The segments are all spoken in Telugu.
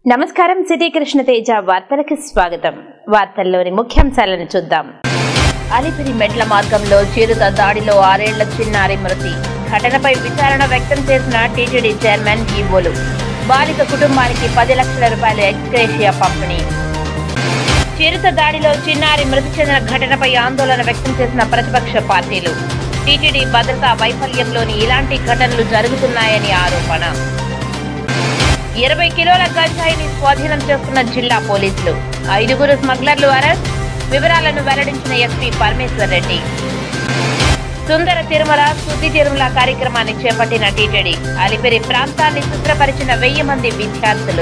నమస్కారం సిటీ కృష్ణ తేజ వార్తలకు స్వాగతం వార్తల్లోని ముఖ్యాంశాలను చూద్దాం అలిపిరి మెట్ల మార్గంలో చిరుత దాడిలో ఆరేళ్ల చిన్నారి మృతి ఘటనపై విచారణ వ్యక్తం చేసిన టీటీడీ చైర్మన్ ఈవోలు బాలిక కుటుంబానికి పది లక్షల రూపాయల ఎక్స్గ్రేషియా పంపిణీ చిరుత దాడిలో చిన్నారి మృతి చెందిన ఘటనపై ఆందోళన వ్యక్తం చేసిన ప్రతిపక్ష పార్టీలు టీటీడీ భద్రతా వైఫల్యంలోని ఇలాంటి ఘటనలు జరుగుతున్నాయని ఆరోపణ ఇరవై కిలోల గంజాయిని స్వాధీనం చేసుకున్న జిల్లా పోలీసులు ఐదుగురు స్మగ్లర్లు అరెస్ట్ వివరాలను వెల్లడించిన ఎస్పీ పరమేశ్వర్ రెడ్డి సుందర తిరుమల శుద్ధి తిరుమల కార్యక్రమాన్ని చేపట్టిన టీటీడీ అలిపిరి ప్రాంతాన్ని శుభ్రపరిచిన వెయ్యి మంది విద్యార్థులు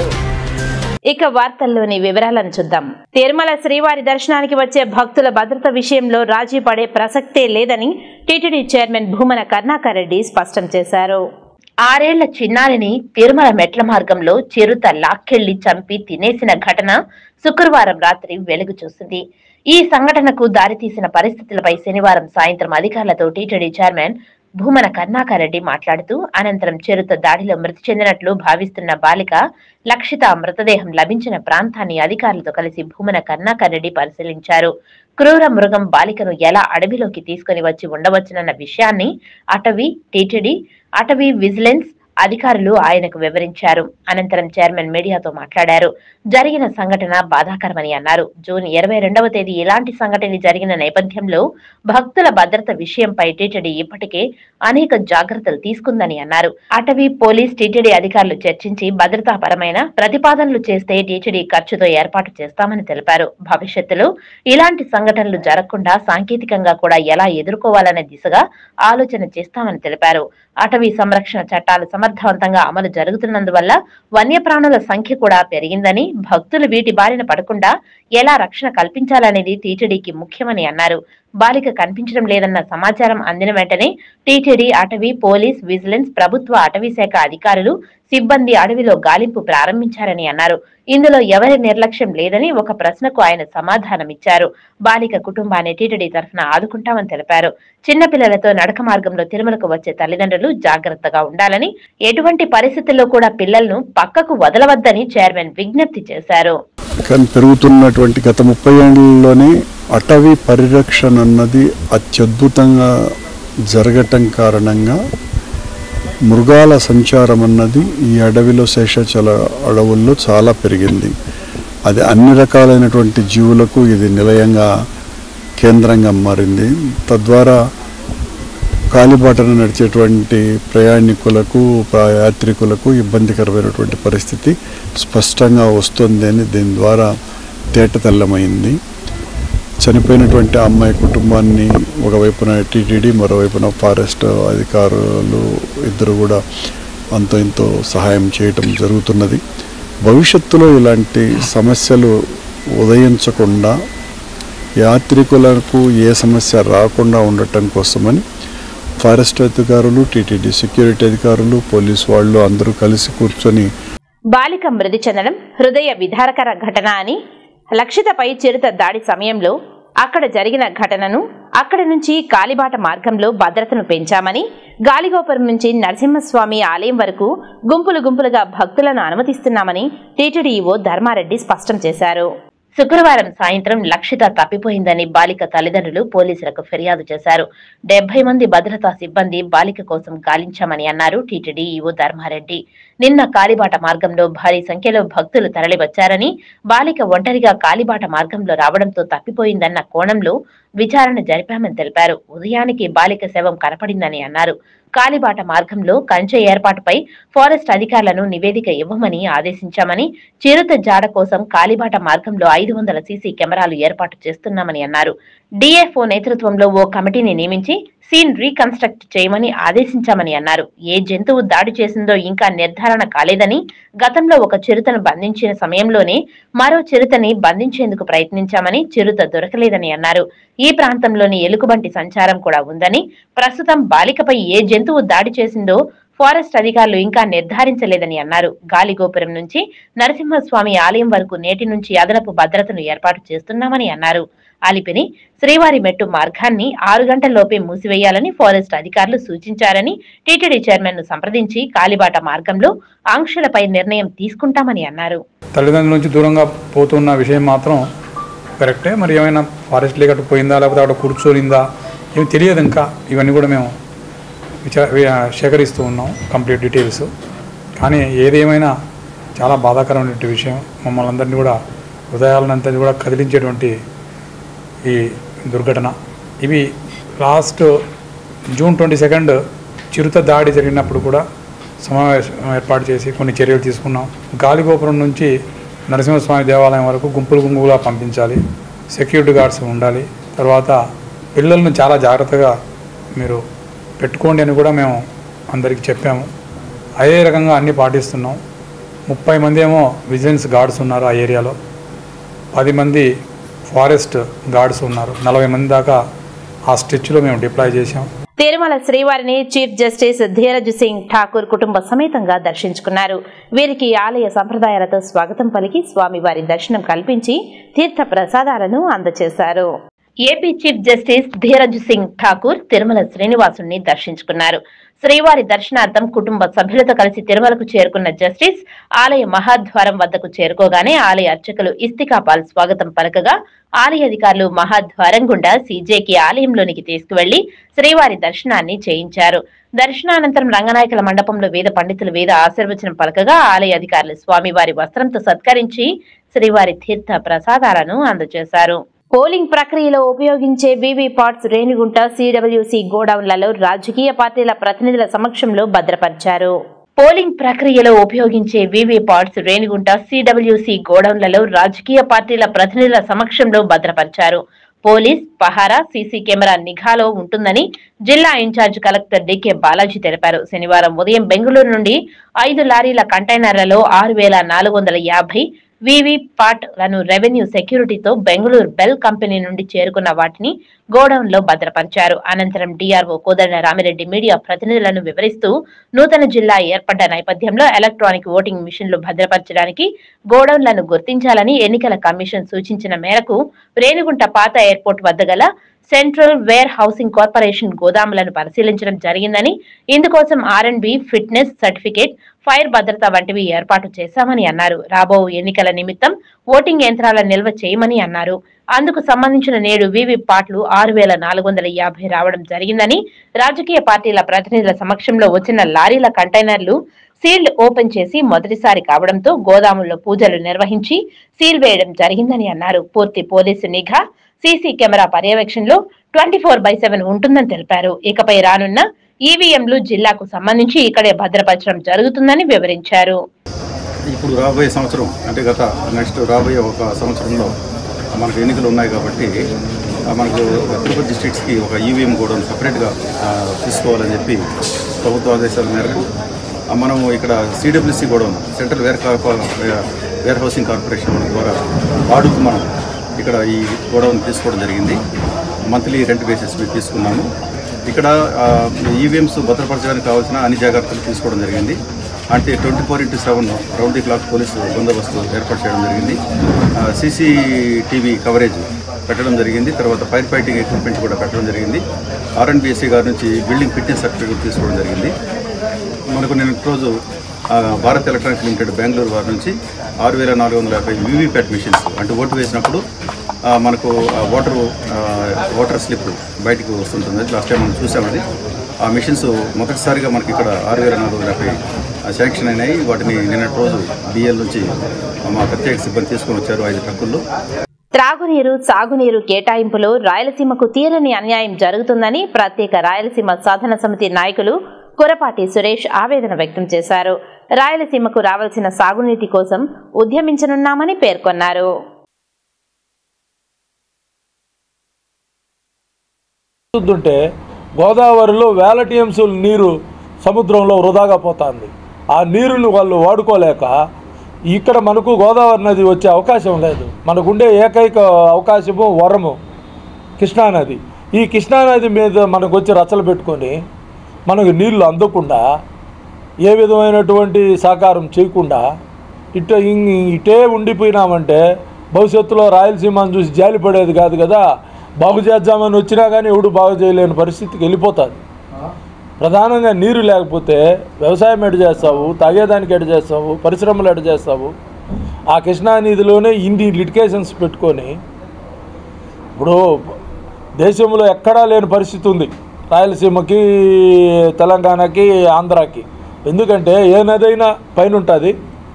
ఇక వార్తల్లోని వివరాలను చూద్దాం తిరుమల శ్రీవారి దర్శనానికి వచ్చే భక్తుల భద్రత విషయంలో రాజీ పడే ప్రసక్తే లేదని టీటీడీ చైర్మన్ భూమన కరుణాకర్ రెడ్డి స్పష్టం చేశారు ఆరేళ్ల చిన్నారిని తిరుమల మెట్ల మార్గంలో చిరుత లాక్కెళ్లి చంపి తినేసిన ఘటన శుక్రవారం రాత్రి వెలుగు చూసింది ఈ సంఘటనకు దారితీసిన పరిస్థితులపై శనివారం సాయంత్రం అధికారులతో టీటీడీ చైర్మన్ భూమన కరుణాకర్ రెడ్డి మాట్లాడుతూ అనంతరం చిరుత దాడిలో మృతి చెందినట్లు భావిస్తున్న బాలిక లక్షిత మృతదేహం లభించిన ప్రాంతాన్ని అధికారులతో కలిసి భూమన కరుణాకర్ రెడ్డి పరిశీలించారు క్రూర మృగం బాలికను ఎలా అడవిలోకి తీసుకుని వచ్చి ఉండవచ్చునన్న విషయాన్ని అటవీ టీటీడీ అటవీ విజిలెన్స్ అధికారులు ఆయనకు వివరించారు అనంతరం చైర్మన్ మీడియాతో మాట్లాడారు జరిగిన సంఘటన బాధాకరమని అన్నారు జూన్ ఇరవై రెండవ తేదీ ఇలాంటి సంఘటన జరిగిన నేపథ్యంలో భక్తుల భద్రత విషయంపై టీటీడీ ఇప్పటికే అనేక జాగ్రత్తలు తీసుకుందని అన్నారు అటవీ పోలీస్ టీటీడీ అధికారులు చర్చించి భద్రతాపరమైన ప్రతిపాదనలు చేస్తే టీటీడీ ఖర్చుతో ఏర్పాటు చేస్తామని తెలిపారు భవిష్యత్తులో ఇలాంటి సంఘటనలు జరగకుండా సాంకేతికంగా కూడా ఎలా ఎదుర్కోవాలనే దిశగా ఆలోచన చేస్తామని తెలిపారు అటవీ సంరక్షణ చట్టాలు సమర్థవంతంగా అమలు జరుగుతున్నందువల్ల వన్యప్రాణుల సంఖ్య కూడా పెరిగిందని భక్తులు వీటి బారిన పడకుండా ఎలా రక్షణ కల్పించాలనేది టీటీడీకి ముఖ్యమని అన్నారు బాలిక కనిపించడం లేదన్న సమాచారం అందిన వెంటనే టీటీడీ అటవీ పోలీస్ విజిలెన్స్ ప్రభుత్వ అటవీ శాఖ అధికారులు సిబ్బంది అడవిలో గాలింపు ప్రారంభించారని అన్నారు ఇందులో ఎవరి నిర్లక్ష్యం లేదని ఒక ప్రశ్నకు ఆయన సమాధానమిచ్చారు బాలిక కుటుంబాన్ని టీటీడీ తరఫున ఆదుకుంటామని తెలిపారు చిన్నపిల్లలతో నడక మార్గంలో తిరుమలకు వచ్చే తల్లిదండ్రులు జాగ్రత్తగా ఉండాలని ఎటువంటి పరిస్థితుల్లో కూడా పిల్లలను పక్కకు వదలవద్దని చైర్మన్ విజ్ఞప్తి చేశారు కానీ పెరుగుతున్నటువంటి గత ముప్పై ఏళ్ళలోనే అటవీ పరిరక్షణ అన్నది అత్యద్భుతంగా జరగటం కారణంగా మృగాల సంచారం అన్నది ఈ అడవిలో శేషాచల అడవుల్లో చాలా పెరిగింది అది అన్ని రకాలైనటువంటి జీవులకు ఇది నిలయంగా కేంద్రంగా మారింది తద్వారా కాలిబాటను నడిచేటువంటి ప్రయాణికులకు ప్ర- యాత్రికులకు ఇబ్బందికరమైనటువంటి పరిస్థితి స్పష్టంగా వస్తుంది అని దీని ద్వారా తేటతెల్లమైంది చనిపోయినటువంటి అమ్మాయి కుటుంబాన్ని ఒకవైపున టీటీడీ మరోవైపున ఫారెస్ట్ అధికారులు ఇద్దరు కూడా అంతో ఇంతో సహాయం చేయటం జరుగుతున్నది భవిష్యత్తులో ఇలాంటి సమస్యలు ఉదయించకుండా యాత్రికులకు ఏ సమస్య రాకుండా ఉండటం కోసమని ఫారెస్ట్ అధికారులు టీటీడీ సెక్యూరిటీ అధికారులు పోలీసు వాళ్ళు అందరూ కలిసి కూర్చొని బాలిక మృతి చెందడం హృదయ విధారకర ఘటన అని లక్షితపై చిరుత దాడి సమయంలో అక్కడ జరిగిన ఘటనను అక్కడి నుంచి కాలిబాట మార్గంలో భద్రతను పెంచామని గాలిగోపురం నుంచి నరసింహస్వామి ఆలయం వరకు గుంపులు గుంపులుగా భక్తులను అనుమతిస్తున్నామని టీటీడీఓ ధర్మారెడ్డి స్పష్టం చేశారు శుక్రవారం సాయంత్రం లక్షిత తప్పిపోయిందని బాలిక తల్లిదండ్రులు పోలీసులకు ఫిర్యాదు చేశారు డెబ్బై మంది భద్రతా సిబ్బంది బాలిక కోసం గాలించామని అన్నారు టీటీడీ ఈవో ధర్మారెడ్డి నిన్న కాలిబాట మార్గంలో భారీ సంఖ్యలో భక్తులు తరలివచ్చారని బాలిక ఒంటరిగా కాలిబాట మార్గంలో రావడంతో తప్పిపోయిందన్న కోణంలో విచారణ జరిపామని తెలిపారు ఉదయానికి బాలిక శవం కనపడిందని అన్నారు కాలిబాట మార్గంలో కంచె ఏర్పాటుపై ఫారెస్ట్ అధికారులను నివేదిక ఇవ్వమని ఆదేశించామని చిరుత జాడ కోసం కాలిబాట మార్గంలో ఐదు వందల సీసీ కెమెరాలు ఏర్పాటు చేస్తున్నామని అన్నారు డిఎఫ్ఓ నేతృత్వంలో ఓ కమిటీని నియమించి సీన్ రీకన్స్ట్రక్ట్ చేయమని ఆదేశించామని అన్నారు ఏ జంతువు దాడి చేసిందో ఇంకా నిర్ధారణ కాలేదని గతంలో ఒక చిరుతను బంధించిన సమయంలోనే మరో చిరుతని బంధించేందుకు ప్రయత్నించామని చిరుత దొరకలేదని అన్నారు ఈ ప్రాంతంలోని ఎలుకబంటి సంచారం కూడా ఉందని ప్రస్తుతం బాలికపై ఏ జంతువు దాడి చేసిందో ఫారెస్ట్ అధికారులు ఇంకా నిర్ధారించలేదని అన్నారు గాలిగోపురం నుంచి నరసింహస్వామి ఆలయం వరకు నేటి నుంచి అదనపు భద్రతను ఏర్పాటు చేస్తున్నామని అన్నారు అలిపిని శ్రీవారి మెట్టు మార్గాన్ని ఆరు గంటల్లోపే మూసివేయాలని ఫారెస్ట్ అధికారులు సూచించారని టీటీడీ చైర్మన్ ను సంప్రదించి కాలిబాట మార్గంలో ఆంక్షలపై నిర్ణయం తీసుకుంటామని అన్నారు తల్లిదండ్రుల నుంచి దూరంగా పోతున్న విషయం మాత్రం కరెక్టే మరి ఏమైనా ఫారెస్ట్ లేక అటు పోయిందా లేకపోతే అక్కడ కూర్చోనిందా ఏమి తెలియదు ఇంకా ఇవన్నీ కూడా మేము విచార వి- సేకరిస్తూ ఉన్నాం కంప్లీట్ డీటెయిల్స్ కానీ ఏదేమైనా చాలా బాధాకరమైనటువంటి విషయం మమ్మల్ని అందరినీ కూడా హృదయాలనంతా కూడా కదిలించేటువంటి ఈ దుర్ఘటన ఇవి లాస్ట్ జూన్ ట్వంటీ సెకండ్ చిరుత దాడి జరిగినప్పుడు కూడా సమావేశం ఏర్పాటు చేసి కొన్ని చర్యలు తీసుకున్నాం గాలిగోపురం నుంచి నరసింహస్వామి దేవాలయం వరకు గుంపులు గుంపులుగా పంపించాలి సెక్యూరిటీ గార్డ్స్ ఉండాలి తర్వాత పిల్లలను చాలా జాగ్రత్తగా మీరు పెట్టుకోండి అని కూడా మేము అందరికీ చెప్పాము అదే రకంగా అన్నీ పాటిస్తున్నాం ముప్పై మంది ఏమో విజిలెన్స్ గార్డ్స్ ఉన్నారు ఆ ఏరియాలో పది మంది ఫారెస్ట్ గార్డ్స్ ఉన్నారు నలభై మంది దాకా ఆ స్టిచ్లో మేము డిప్లాయ్ చేశాం తిరుమల శ్రీవారిని చీఫ్ జస్టిస్ ధీరజ్ సింగ్ ఠాకూర్ కుటుంబ సమేతంగా దర్శించుకున్నారు వీరికి ఆలయ సంప్రదాయాలతో స్వాగతం పలికి స్వామివారి దర్శనం కల్పించి తీర్థ ప్రసాదాలను అందజేశారు AP chief justice Dheeraj Singh Thakur Tirumala శ్రీనివాసుని దర్శించుకున్నారు శ్రీవారి దర్శనార్థం కుటుంబ సభ్యులతో కలిసి తిరుమలకు చేరుకున్న జస్టిస్ ఆలయ మహాద్వారం వద్దకు చేరుకోగానే ఆలయ అర్చకులు ఇస్తికాపాల్ స్వాగతం పలకగా ఆలయ అధికారులు మహాద్వారం గుండా సీజేకి ఆలయంలోనికి తీసుకువెళ్లి శ్రీవారి దర్శనాన్ని చేయించారు దర్శనానంతరం రంగనాయకుల మండపంలో వేద పండితులు వేద ఆశీర్వచనం పలకగా ఆలయ అధికారులు స్వామివారి వస్త్రంతో సత్కరించి శ్రీవారి తీర్థ ప్రసాదాలను అందజేశారు పోలింగ్ ప్రక్రియలో ఉపయోగించే వీవీపాట్స్ రేణిగుంట సిడబ్ల్యూసి గోడౌన్లలో రాజకీయ పార్టీల ప్రతినిధుల సమక్షంలో భద్రపరిచారు పోలింగ్ ప్రక్రియలో ఉపయోగించే వీవీపాట్స్ రేణిగుంట సిడబ్ల్యూసి గోడౌన్లలో రాజకీయ పార్టీల ప్రతినిధుల సమక్షంలో భద్రపరిచారు పోలీస్ పహారా సీసీ కెమెరా నిఘాలో ఉంటుందని జిల్లా ఇన్ఛార్జ్ కలెక్టర్ డికే బాలాజీ తెలిపారు శనివారం ఉదయం బెంగళూరు నుండి ఐదు లారీల కంటైనర్లలో ఆరు వేల నాలుగు వందల యాభై వివి పాట్ లను రెవెన్యూ సెక్యూరిటీతో బెంగళూరు బెల్ కంపెనీ నుండి చేరుకున్న వాటిని గోడౌన్ లో భద్రపరిచారు అనంతరం డిఆర్ఓ కోదండ రామిరెడ్డి మీడియా ప్రతినిధులను వివరిస్తూ నూతన జిల్లా ఏర్పడ్డ నేపథ్యంలో ఎలక్ట్రానిక్ ఓటింగ్ మిషన్లు భద్రపరచడానికి గోడౌన్లను గుర్తించాలని ఎన్నికల కమిషన్ సూచించిన మేరకు రేణిగుంట పాత ఎయిర్పోర్ట్ వద్ద గల సెంట్రల్ వేర్ హౌసింగ్ కార్పొరేషన్ గోదాములను పరిశీలించడం జరిగిందని ఇందుకోసం R and B fitness certificate fire భద్రత వంటివి ఏర్పాటు చేశామని అన్నారు రాబో ఎన్నికల నిమిత్తం ఓటింగ్ యంత్రాల నిల్వ చేయమని అన్నారు అందుకు సంబంధించిన నేడు వివి పాట్లు ఆరు వేల నాలుగు వందల యాభై రావడం జరిగిందని రాజకీయ పార్టీల ప్రతినిధుల సమక్షంలో వచ్చిన లారీల కంటైనర్లు సీల్డ్ ఓపెన్ చేసి మొదటిసారి కావడంతో గోదాముల్లో పూజలు నిర్వహించి సీల్ వేయడం జరిగిందని అన్నారు పూర్తి పోలీసు నిఘా సీసీ కెమెరా పర్యవేక్షణలో ట్వంటీ ఫోర్ బై సెవెన్ ఉంటుందని తెలిపారు ఇకపై రానున్న ఈవీఎంలు జిల్లాకు సంబంధించి ఇక్కడే భద్రపరచడం జరుగుతుందని వివరించారు ఇప్పుడు రాబోయే సంవత్సరం అంటే గత నెక్స్ట్ రాబోయే ఒక సంవత్సరంలో మనకు ఎన్నికలు ఉన్నాయి కాబట్టి ఆ, మనకు తిరుపతి డిస్ట్రిక్ట్స్కి ఒక ఈవీఎం కూడా సపరేట్గా ఆ, తీసుకోవాలని చెప్పి ప్రభుత్వ ఆదేశాల మేరకు ఆ, మనము ఇక్కడ సిడబ్ల్యూసి కూడా central ware corp warehousing corporation ద్వారా వాడుతూ మనం ఇక్కడ ఈ గోడౌన్ తీసుకోవడం జరిగింది మంత్లీ రెంట్ బేసిస్ మీద తీసుకున్నాము ఇక్కడ ఈవీఎంస్ భద్రపరచడానికి కావాల్సిన అన్ని జాగ్రత్తలు తీసుకోవడం జరిగింది అంటే twenty four into seven round the clock police బందోబస్తు ఏర్పాటు చేయడం జరిగింది సీసీటీవీ కవరేజ్ పెట్టడం జరిగింది తర్వాత ఫైర్ ఫైటింగ్ ఎక్విప్మెంట్ కూడా పెట్టడం జరిగింది ఆర్ఎన్బిఎస్సీ గారి నుంచి బిల్డింగ్ ఫిట్నెస్ సర్టిఫికేట్ తీసుకోవడం జరిగింది మనకు నేను రోజు ఆ, భారత్ ఎలక్ట్రానిక్స్ లిమిటెడ్ బెంగళూరు వారి నుంచి ఆరు వేల నాలుగు వందల యాభై వీవీప్యాట్ మిషన్స్ అంటే ఓటు వేసినప్పుడు ఆ, మనకు ఆ ఓటరు ఆ, ఓటర్ స్లిప్ బయటకు వస్తుంటుంది లాస్ట్ టైం మనం చూసామది ఆ మిషన్స్ మొదటిసారిగా మనకి ఇక్కడ ఆరు వేల నాలుగు వందల యాభై ఆ, శాంక్షన్ అయినాయి వాటిని నిన్నటి రోజు బిఎల్ నుంచి మా ప్రత్యేక సిబ్బంది తీసుకొని వచ్చారు ఐదు ట్రక్కుల్లో త్రాగునీరు సాగునీరు కేటాయింపులో రాయలసీమకు తీరని అన్యాయం జరుగుతుందని ప్రత్యేక రాయలసీమ సాధన సమితి నాయకులు కురపాటి సురేష్ ఆవేదన వ్యక్తం చేశారు రాయలసీమకు రావాల్సిన సాగునీటి కోసం ఉద్యమించనున్నామని పేర్కొన్నారు చూస్తుంటే గోదావరిలో వేల టీఎంసీల నీరు సముద్రంలో వృధాగా పోతుంది ఆ నీరుని వాళ్ళు వాడుకోలేక ఇక్కడ మనకు గోదావరి నది వచ్చే అవకాశం లేదు మనకుండే ఏకైక అవకాశము వరము కృష్ణానది ఈ కృష్ణానది మీద మనకు వచ్చి రచ్చలు పెట్టుకొని మనకు నీళ్లు అందకుండా ఏ విధమైనటువంటి సహకారం చేయకుండా ఇట ఇం- ఇటే ఉండిపోయినామంటే భవిష్యత్తులో రాయలసీమను చూసి జాలి పడేది కాదు కదా బాగు చేద్దామని వచ్చినా కానీ ఎవడు బాగు చేయలేని పరిస్థితికి వెళ్ళిపోతుంది ప్రధానంగా నీరు లేకపోతే వ్యవసాయం ఎటు చేస్తావు తాగేదానికి ఎటు చేస్తావు పరిశ్రమలు ఎటు చేస్తావు ఆ కృష్ణా నదిలోనే ఇన్ని లిటికేషన్స్ పెట్టుకొని ఇప్పుడు దేశంలో ఎక్కడా లేని పరిస్థితి ఉంది రాయలసీమకి తెలంగాణకి ఆంధ్రాకి ఎందుకంటే ఏ నదైనా పైన ఉంటుంది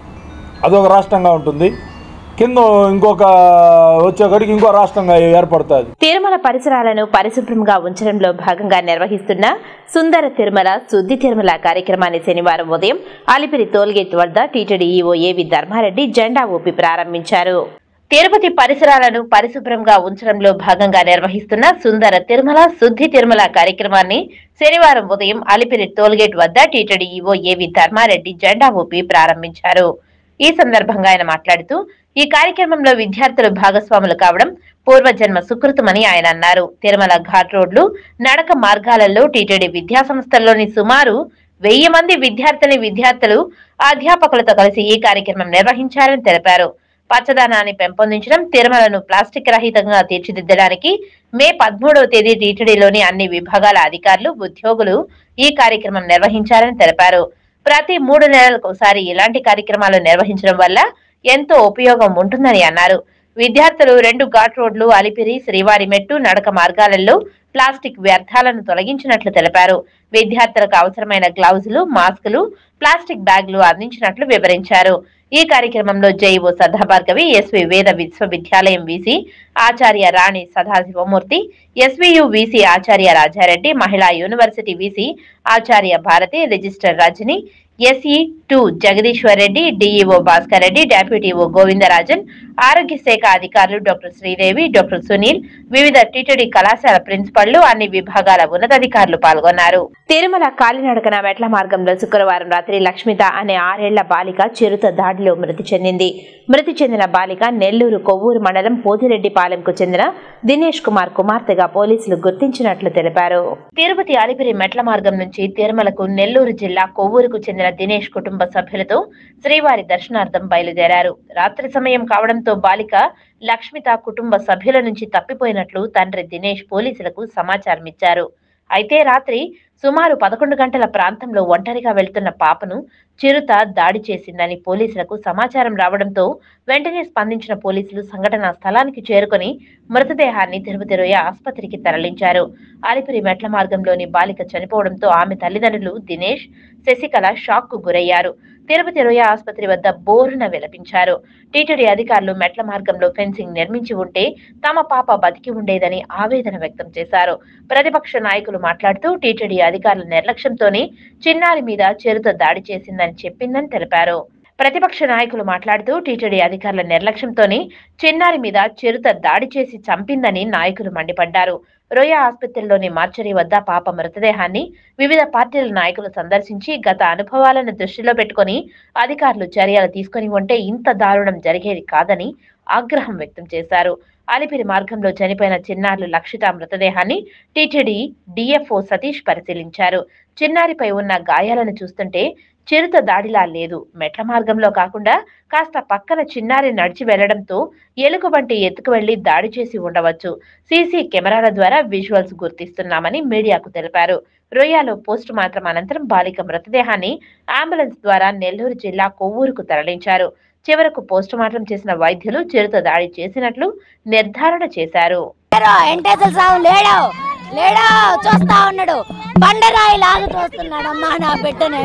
అదొక రాష్ట్రంగా ఉంటుంది కింద ఇంకొక వచ్చేకడికి ఇంకో రాష్ట్రంగా ఏర్పడుతుంది తిరుమల పరిసరాలను పరిశుభ్రంగా ఉంచడంలో భాగంగా నిర్వహిస్తున్న సుందర తిరుమల శుద్ధి తిరుమల కార్యక్రమాన్ని శనివారం ఉదయం అలిపిరి టోల్గేట్ వద్ద టీటీడీ ఈవో ఏవి ధర్మారెడ్డి జెండా ఊపి ప్రారంభించారు తిరుపతి పరిసరాలను పరిశుభ్రంగా ఉంచడంలో భాగంగా నిర్వహిస్తున్న సుందర తిరుమల శుద్ధి తిరుమల కార్యక్రమాన్ని శనివారం ఉదయం అలిపిరి టోల్గేట్ వద్ద టీటీడీ ఈవో ఏవి ధర్మారెడ్డి జెండా ఊపి ప్రారంభించారు ఈ సందర్భంగా ఆయన మాట్లాడుతూ ఈ కార్యక్రమంలో విద్యార్థులు భాగస్వాములు కావడం పూర్వజన్మ సుకృతమని ఆయన అన్నారు తిరుమల ఘాట్ రోడ్లు నడక మార్గాలలో టీటీడీ విద్యా సంస్థల్లోని సుమారు వెయ్యి మంది విద్యార్థిని విద్యార్థులు అధ్యాపకులతో కలిసి ఈ కార్యక్రమం నిర్వహించారని తెలిపారు పచ్చదనాన్ని పెంపొందించడం తిరుమలను ప్లాస్టిక్ రహితంగా తీర్చిదిద్దడానికి మే పదమూడవ తేదీ టీటీడీలోని అన్ని విభాగాల అధికారులు ఉద్యోగులు ఈ కార్యక్రమం నిర్వహించారని తెలిపారు ప్రతి మూడు నెలలకు ఒకసారి ఇలాంటి కార్యక్రమాలు నిర్వహించడం వల్ల ఎంతో ఉపయోగం ఉంటుందని అన్నారు విద్యార్థులు రెండు ఘాట్ రోడ్లు అలిపిరి శ్రీవారి మెట్టు నడక మార్గాలలో ప్లాస్టిక్ వ్యర్థాలను తొలగించినట్లు తెలిపారు విద్యార్థులకు అవసరమైన గ్లౌజులు మాస్కులు ప్లాస్టిక్ బ్యాగులు అందించినట్లు వివరించారు ఈ కార్యక్రమంలో జైఓ సదాభార్గవి ఎస్వి వేద విశ్వవిద్యాలయం VC Acharya Rani Sadasiva Murthy SVU VC Acharya Raja Reddy మహిళా university VC Acharya Bharathi registrar Rajani SE two Jagadeeswar Reddy DEO Bhaskar Reddy deputy EO Govindarajan ఆరోగ్య శాఖ అధికారులు డాక్టర్ శ్రీదేవి డాక్టర్ సునీల్ వివిధ టీటీడీ కళాశాల ప్రిన్సిపళ్లు అన్ని విభాగాల ఉన్నతాధికారులు పాల్గొన్నారు తిరుమల కాలినడకన మెట్ల మార్గంలో శుక్రవారం రాత్రి లక్ష్మిత అనే ఆరేళ్ల బాలిక చిరుత దాడిలో మృతి చెందింది మృతి చెందిన బాలిక నెల్లూరు కొవ్వూరు మండలం పోతిరెడ్డిపాలెంకు చెందిన దినేష్ కుమార్ కుమార్తెగా పోలీసులు గుర్తించినట్లు తెలిపారు తిరుపతి అలిపిరి మెట్ల మార్గం నుంచి తిరుమలకు నెల్లూరు జిల్లా కొవ్వూరుకు చెందిన దినేష్ కుటుంబ సభ్యులతో శ్రీవారి దర్శనార్థం బయలుదేరారు రాత్రి సమయం కావడంతో బాలిక లక్ష్మిత కుటుంబ సభ్యుల నుంచి తప్పిపోయినట్లు తండ్రి దినేష్ పోలీసులకు సమాచారం ఇచ్చారు అయితే రాత్రి సుమారు పదకొండు గంటల ప్రాంతంలో ఒంటరిగా వెళ్తున్న పాపను చిరుత దాడి చేసిందని పోలీసులకు సమాచారం రావడంతో వెంటనే స్పందించిన పోలీసులు సంఘటనా స్థలానికి చేరుకొని మృతదేహాన్ని తిరుపతి రొయ్య ఆసుపత్రికి తరలించారు అలిపిరి మెట్ల మార్గంలోని బాలిక చనిపోవడంతో ఆమె తల్లిదండ్రులు దినేష్ శశికళ షాక్ కు గురయ్యారు తిరుపతి రొయ్య ఆసుపత్రి వద్ద బోరున విలపించారు టీటీడీ అధికారులు మెట్ల మార్గంలో ఫెన్సింగ్ నిర్మించి ఉంటే తమ పాప బతికి ఉండేదని ఆవేదన వ్యక్తం చేశారు ప్రతిపక్ష నాయకులు మాట్లాడుతూ టీటీడీ అధికారుల నిర్లక్ష్యంతోనే చిన్నారి మీద చిరుత దాడి చేసిందని చెప్పిందని తెలిపారు ప్రతిపక్ష నాయకులు మాట్లాడుతూ టీటీడీ అధికారుల నిర్లక్ష్యంతోనే చిన్నారి మీద చిరుత దాడి చేసి చంపిందని నాయకులు మండిపడ్డారు రొయ్య ఆసుపత్రిలోని మార్చరీ వద్ద పాప మృతదేహాన్ని వివిధ పార్టీల నాయకులు సందర్శించి గత అనుభవాలను దృష్టిలో పెట్టుకొని అధికారులు చర్యలు తీసుకొని ఉంటే ఇంత దారుణం జరిగేది కాదని ఆగ్రహం వ్యక్తం చేశారు అలిపిరి మార్గంలో చనిపోయిన చిన్నారులు లక్షిత మృతదేహాన్ని టీటీడీ డిఎఫ్ఓ సతీష్ పరిశీలించారు చిన్నారిపై ఉన్న గాయాలను చూస్తుంటే చిరుత దాడిలా లేదు మెట్ల మార్గంలో కాకుండా కాస్త పక్కన చిన్నారి నడిచి వెళ్లడంతో ఎలుగు వంటి ఎత్తుకు వెళ్లి దాడి చేసి ఉండవచ్చు సీసీ కెమెరాల ద్వారా విజువల్స్ గుర్తిస్తున్నామని మీడియాకు తెలిపారు రొయ్యాలో పోస్ట్ మార్టం అనంతరం బాలిక మృతదేహాన్ని అంబులెన్స్ ద్వారా నెల్లూరు జిల్లా కొవ్వూరుకు తరలించారు చివరకు పోస్ట్ మార్టం చేసిన వైద్యులు చిరుత దాడి చేసినట్లు నిర్ధారణ చేశారు లేరు, వెంకటేశ్వర స్వామి లేడు లేడు చూస్తా ఉన్నాడు బండరాయి లాగా చూస్తున్నాడు అమ్మా నా బిడ్డనే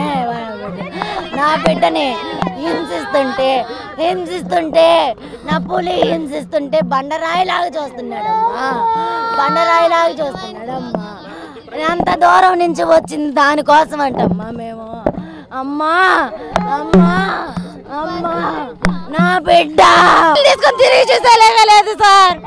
నా బిడ్డని హింసిస్తుంటే హింసిస్తుంటే నా పులి హింసిస్తుంటే బండరాయి లాగా చూస్తున్నాడు అమ్మా బండరాయి లాగా చూస్తున్నాడు అమ్మా అంత దూరం నుంచి వచ్చింది దానికోసం అంటమ్మా మేము అమ్మా అమ్మా అమ్మా నా బిడ్డ తీసుకొని తిరిగి చూసేలేగలేదు సార్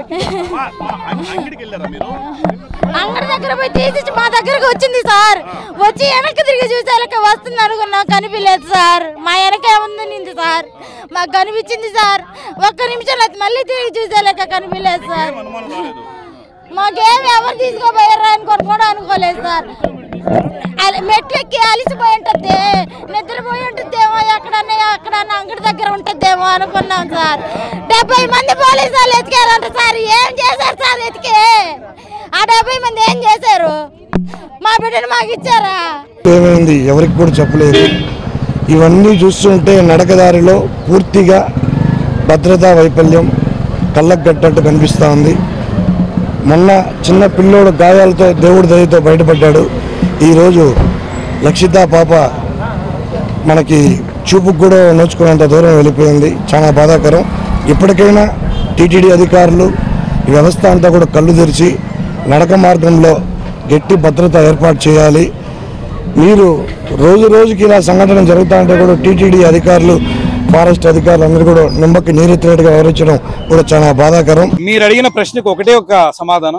అంగడి దగ్గర పోయి తీసి మా దగ్గరకు వచ్చింది సార్ వచ్చి వెనక్కి తిరిగి చూసేలక వస్తుంది అనుకున్నా కనిపించలేదు సార్ మా వెనక ఏముంది సార్ మాకు కనిపించింది సార్ ఒక్క నిమిషం అది మళ్ళీ తిరిగి చూసేలక కనిపించలేదు సార్ మాకేం ఎవరు తీసుకోపోయారా అనుకొని కూడా అనుకోలేదు సార్ అల- మెట్లెక్కి అలిసిపోయి ఉంటుంది నిద్రపోయి ఉంటుందేమో ఎక్కడన్నా ఎక్కడన్నా అంగడి దగ్గర ఉంటుందేమో అనుకున్నాం సార్ డెబ్బై మంది పోలీసు వాళ్ళు ఎతికారంట సార్ ఏం చేశారు సార్ ఎతికి ఆ డెబ్బై మంది ఏం చేశారు మా బిడ్డను మాకు ఇచ్చారా ఏమైంది ఎవరికి కూడా చెప్పలేదు ఇవన్నీ చూస్తుంటే నడకదారిలో పూర్తిగా భద్రతా వైఫల్యం కళ్ళకు కట్టినట్టు కనిపిస్తూ ఉంది మొన్న చిన్న పిల్లోడు గాయాలతో దేవుడి దయతో బయటపడ్డాడు ఈరోజు లక్షిత పాప మనకి చూపుకు కూడా నోచుకునేంత దూరం వెళ్ళిపోయింది చాలా బాధాకరం ఇప్పటికైనా టీటీడీ అధికారులు ఈ వ్యవస్థ అంతా కూడా కళ్ళు తెరిచి నడక మార్గంలో గట్టి భద్రత ఏర్పాటు చేయాలి మీరు రోజు రోజుకి ఇలా సంఘటన జరుగుతూ ఉంటే కూడా టీటీడీ అధికారులు ఫారెస్ట్ అధికారులు అందరూ కూడా నిమ్మకి నీరెత్తినట్టుగా వివరించడం కూడా చాలా బాధాకరం మీరు అడిగిన ప్రశ్నకు ఒకటే ఒక సమాధానం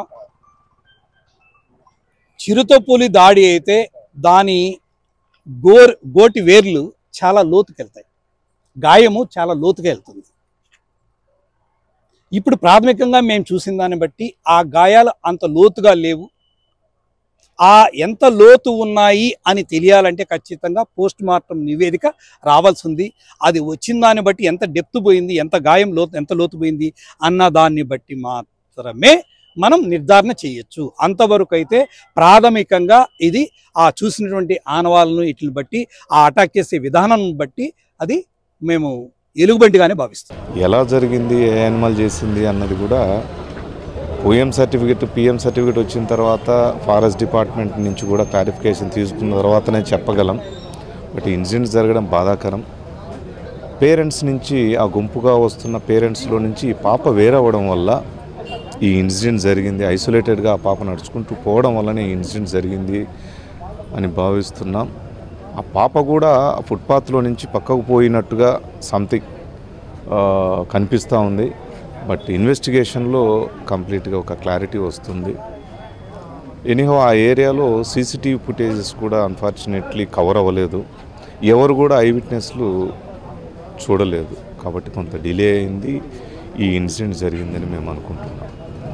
చిరుతపులి దాడి అయితే దాని గోర్ గోటి వేర్లు చాలా లోతుకెళ్తాయి గాయము చాలా లోతుగా వెళ్తుంది ఇప్పుడు ప్రాథమికంగా మేము చూసిన దాన్ని బట్టి ఆ గాయాలు అంత లోతుగా లేవు ఆ ఎంత లోతు ఉన్నాయి అని తెలియాలంటే ఖచ్చితంగా పోస్ట్ మార్టం నివేదిక రావాల్సి ఉంది అది వచ్చిన దాన్ని బట్టి ఎంత డెప్త్ పోయింది ఎంత గాయం లోతు ఎంత లోతు పోయింది అన్న దాన్ని బట్టి మాత్రమే మనం నిర్ధారణ చేయొచ్చు అంతవరకు అయితే ప్రాథమికంగా ఇది ఆ చూసినటువంటి ఆనవాళ్ళను వీటిని బట్టి ఆ అటాక్ చేసే విధానం బట్టి అది మేము ఎలుగుబంటిగానే భావిస్తాం ఎలా జరిగింది ఏ యానిమల్ చేసింది అన్నది కూడా ఓఎం సర్టిఫికెట్ పిఎం సర్టిఫికెట్ వచ్చిన తర్వాత ఫారెస్ట్ డిపార్ట్మెంట్ నుంచి కూడా క్లారిఫికేషన్ తీసుకున్న తర్వాతనే చెప్పగలం బట్ ఇన్సిడెంట్ జరగడం బాధాకరం పేరెంట్స్ నుంచి ఆ గుంపుగా వస్తున్న పేరెంట్స్లో నుంచి ఈ పాప వేరవ్వడం వల్ల ఈ ఇన్సిడెంట్ జరిగింది ఐసోలేటెడ్గా ఆ పాప నడుచుకుంటూ పోవడం వల్లనే ఈ ఇన్సిడెంట్ జరిగింది అని భావిస్తున్నాం ఆ పాప కూడా ఆ ఫుట్పాత్లో నుంచి పక్కకు పోయినట్టుగా సంథింగ్ కనిపిస్తూ ఉంది బట్ ఇన్వెస్టిగేషన్లో కంప్లీట్గా ఒక క్లారిటీ వస్తుంది ఎనీహో ఆ ఏరియాలో సీసీటీవీ ఫుటేజెస్ కూడా అన్ఫార్చునేట్లీ కవర్ అవ్వలేదు ఎవరు కూడా ఐ విట్నెస్లు చూడలేదు కాబట్టి కొంత డిలే అయింది ఈ ఇన్సిడెంట్ జరిగిందని మేము అనుకుంటున్నాం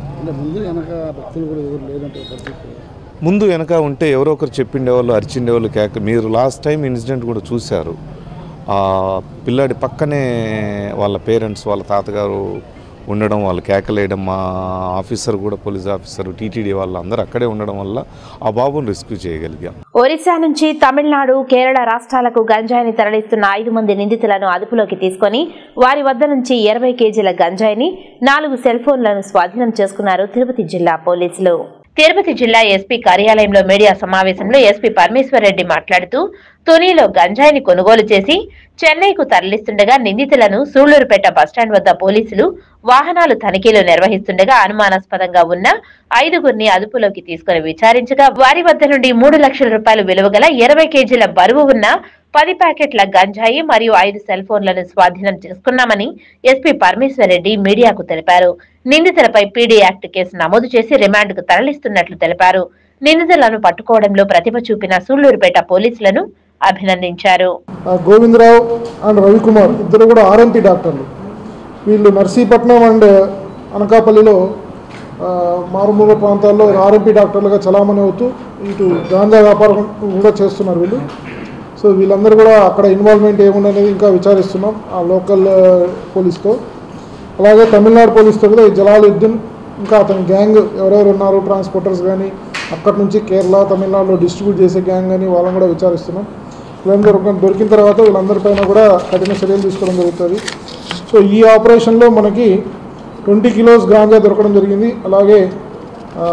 ముందు వెనక ఉంటే ఎవరో ఒకరు చెప్పిండేవాళ్ళు అరిచిండేవాళ్ళు కేక మీరు లాస్ట్ టైం ఇన్సిడెంట్ కూడా చూశారు ఆ పిల్లాడి పక్కనే వాళ్ళ పేరెంట్స్ వాళ్ళ తాతగారు ఉండడం వాళ్ళు కేకలేయడం మా ఆఫీసర్ కూడా పోలీస్ ఆఫీసర్ టీటీడీ వాళ్ళు అందరూ అక్కడే ఉండడం వల్ల ఆ బాబుని రెస్క్యూ చేయగలిగాం ఒరిస్సా నుంచి తమిళనాడు కేరళ రాష్ట్రాలకు గంజాయిని తరలిస్తున్న ఐదు మంది నిందితులను అదుపులోకి తీసుకొని వారి వద్ద నుంచి ఇరవై కేజీల గంజాయిని నాలుగు సెల్ ఫోన్లను స్వాధీనం చేసుకున్నారు తిరుపతి జిల్లా పోలీసులు తిరుపతి జిల్లా ఎస్పీ కార్యాలయంలో మీడియా సమావేశంలో ఎస్పీ పరమేశ్వర్ రెడ్డి మాట్లాడుతూ తునిలో గంజాయిని కొనుగోలు చేసి చెన్నైకు తరలిస్తుండగా నిందితులను సూళ్లూరుపేట బస్టాండ్ వద్ద పోలీసులు వాహనాలు తనిఖీలు నిర్వహిస్తుండగా అనుమానాస్పదంగా ఉన్న ఐదుగురిని అదుపులోకి తీసుకుని విచారించగా వారి వద్ద నుండి మూడు లక్షల రూపాయలు విలువ గల ఇరవై కేజీల బరువు ఉన్న పది ప్యాకెట్ల గంజాయి మరియు ఐదు సెల్ ఫోన్లను స్వాధీనం చేసుకున్నామని ఎస్పీ పరమేశ్వర్ రెడ్డి మీడియాకు తెలిపారు నిందితులపై పీడీ యాక్ట్ కేసు నమోదు చేసి రిమాండ్కు తరలిస్తున్నట్లు తెలిపారు నిందితులను పట్టుకోవడంలో ప్రతిభ చూపిన సూళ్లూరుపేట పోలీసులను అభినందించారు ఆ గోవిందరావు అండ్ రవికుమార్ ఇద్దరు కూడా ఆర్ఎంపీ డాక్టర్లు వీళ్ళు నర్సీపట్నం అండ్ అనకాపల్లిలో ఆ, మారుమూల ప్రాంతాల్లో ఆర్ఎంపీ డాక్టర్లుగా చలామణి అవుతూ ఇటు గాంజా వ్యాపారం కూడా చేస్తున్నారు వీళ్ళు సో వీళ్ళందరూ కూడా అక్కడ ఇన్వాల్వ్మెంట్ ఏముందనేది ఇంకా విచారిస్తున్నాం ఆ లోకల్ ఆ, పోలీస్తో అలాగే తమిళనాడు పోలీస్తో కూడా ఈ జలాలుద్దీన్ ఇంకా అతని గ్యాంగ్ ఎవరెవరు ఉన్నారు ట్రాన్స్పోర్టర్స్ కానీ అక్కడి నుంచి కేరళ తమిళనాడులో డిస్ట్రిబ్యూట్ చేసే గ్యాంగ్ కానీ వాళ్ళని కూడా విచారిస్తున్నాం వీళ్ళందరూ ఒక- దొరికిన తర్వాత వీళ్ళందరిపైన కూడా కఠిన చర్యలు తీసుకోవడం జరుగుతుంది సో ఈ ఆపరేషన్లో మనకి ట్వంటీ కిలోస్ గాంజా దొరకడం జరిగింది అలాగే ఆ,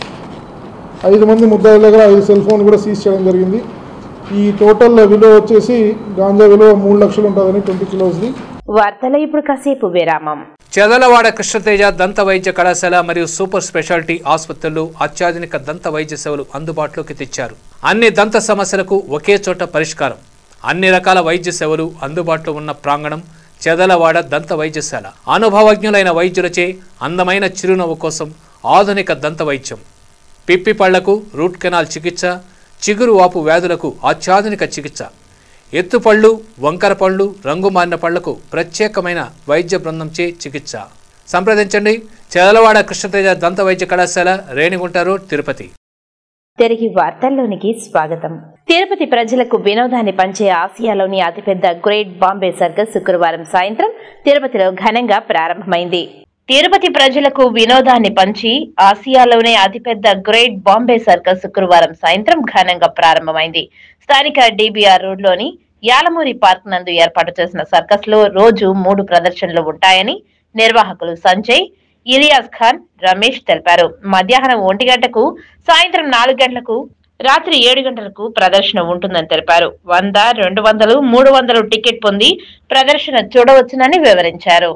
ఐదు మంది ముద్దాయిల దగ్గర ఐదు సెల్ ఫోన్ కూడా సీజ్ చేయడం జరిగింది ఈ టోటల్ విలువ వచ్చేసి గాంజా విలువ మూడు లక్షలు ఉంటుందని ట్వంటీ కిలోస్ది వార్తలో ఇప్పుడు కాసేపు విరామం చెదలవాడ కృష్ణతేజ దంత వైద్య కళాశాల మరియు సూపర్ స్పెషాలిటీ ఆసుపత్రులు అత్యాధునిక దంత వైద్య సేవలు అందుబాటులోకి తెచ్చారు అన్ని దంత సమస్యలకు ఒకే చోట పరిష్కారం అన్ని రకాల వైద్య సేవలు అందుబాటులో ఉన్న ప్రాంగణం చెదలవాడ దంత వైద్యశాల అనుభవజ్ఞులైన వైద్యులచే అందమైన చిరునవ్వు కోసం ఆధునిక దంత వైద్యం పిప్పి పళ్లకు రూట్ కెనాల్ చికిత్స చిగురు వాపు వ్యాధులకు అత్యాధునిక చికిత్స ఎత్తుపళ్ళు వంకర పళ్ళు రంగు మారిన పళ్లకు ప్రత్యేకమైన వైద్య బృందంచే చికిత్స సంప్రదించండి చెదలవాడ కృష్ణతేజ దంత వైద్య కళాశాల రేణిగుంట రోడ్ తిరుపతి తిరిగి వార్తల్లోనికి స్వాగతం తిరుపతి ప్రజలకు వినోదాన్ని పంచే ఆసియాలోని అతిపెద్ద గ్రేట్ బాంబే సర్కస్ శుక్రవారం సాయంత్రం తిరుపతిలో ఘనంగా ప్రారంభమైంది తిరుపతి ప్రజలకు వినోదాన్ని పంచి ఆసియాలోనే అతిపెద్ద గ్రేట్ బాంబే సర్కస్ శుక్రవారం సాయంత్రం ఘనంగా ప్రారంభమైంది స్థానిక డిబిఆర్ రోడ్లోని యాలమూరి పార్క్ నందు ఏర్పాటు చేసిన సర్కస్ లో రోజు మూడు ప్రదర్శనలు ఉంటాయని నిర్వాహకులు సంజయ్ ఇలియాస్ ఖాన్ రమేష్ తెలిపారు మధ్యాహ్నం ఒంటి గంటకు సాయంత్రం నాలుగు గంటలకు రాత్రి ఏడు గంటలకు ప్రదర్శన ఉంటుందని తెలిపారు వంద రెండు వందలు మూడు వందలు టికెట్ పొంది ప్రదర్శన చూడవచ్చునని వివరించారు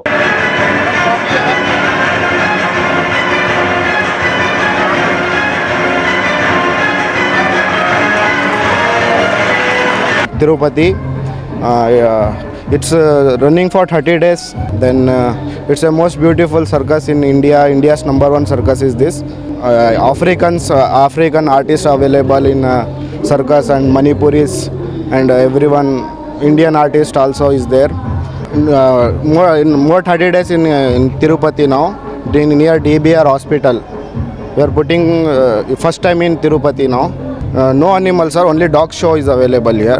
Tirupati. Uh, yeah, it's uh, running for 30 days. Then uh, it's a most beautiful circus in India. India's number one circus is this. Uh, Africans, uh, African artists available in uh, circus and Manipuris and uh, everyone. Indian artist also is there. Uh, more in more 30 days in, uh, in Tirupati now, in, near DBR hospital. We are putting uh, first time in Tirupati now. Uh, no animals, sir. Only dog show is available here.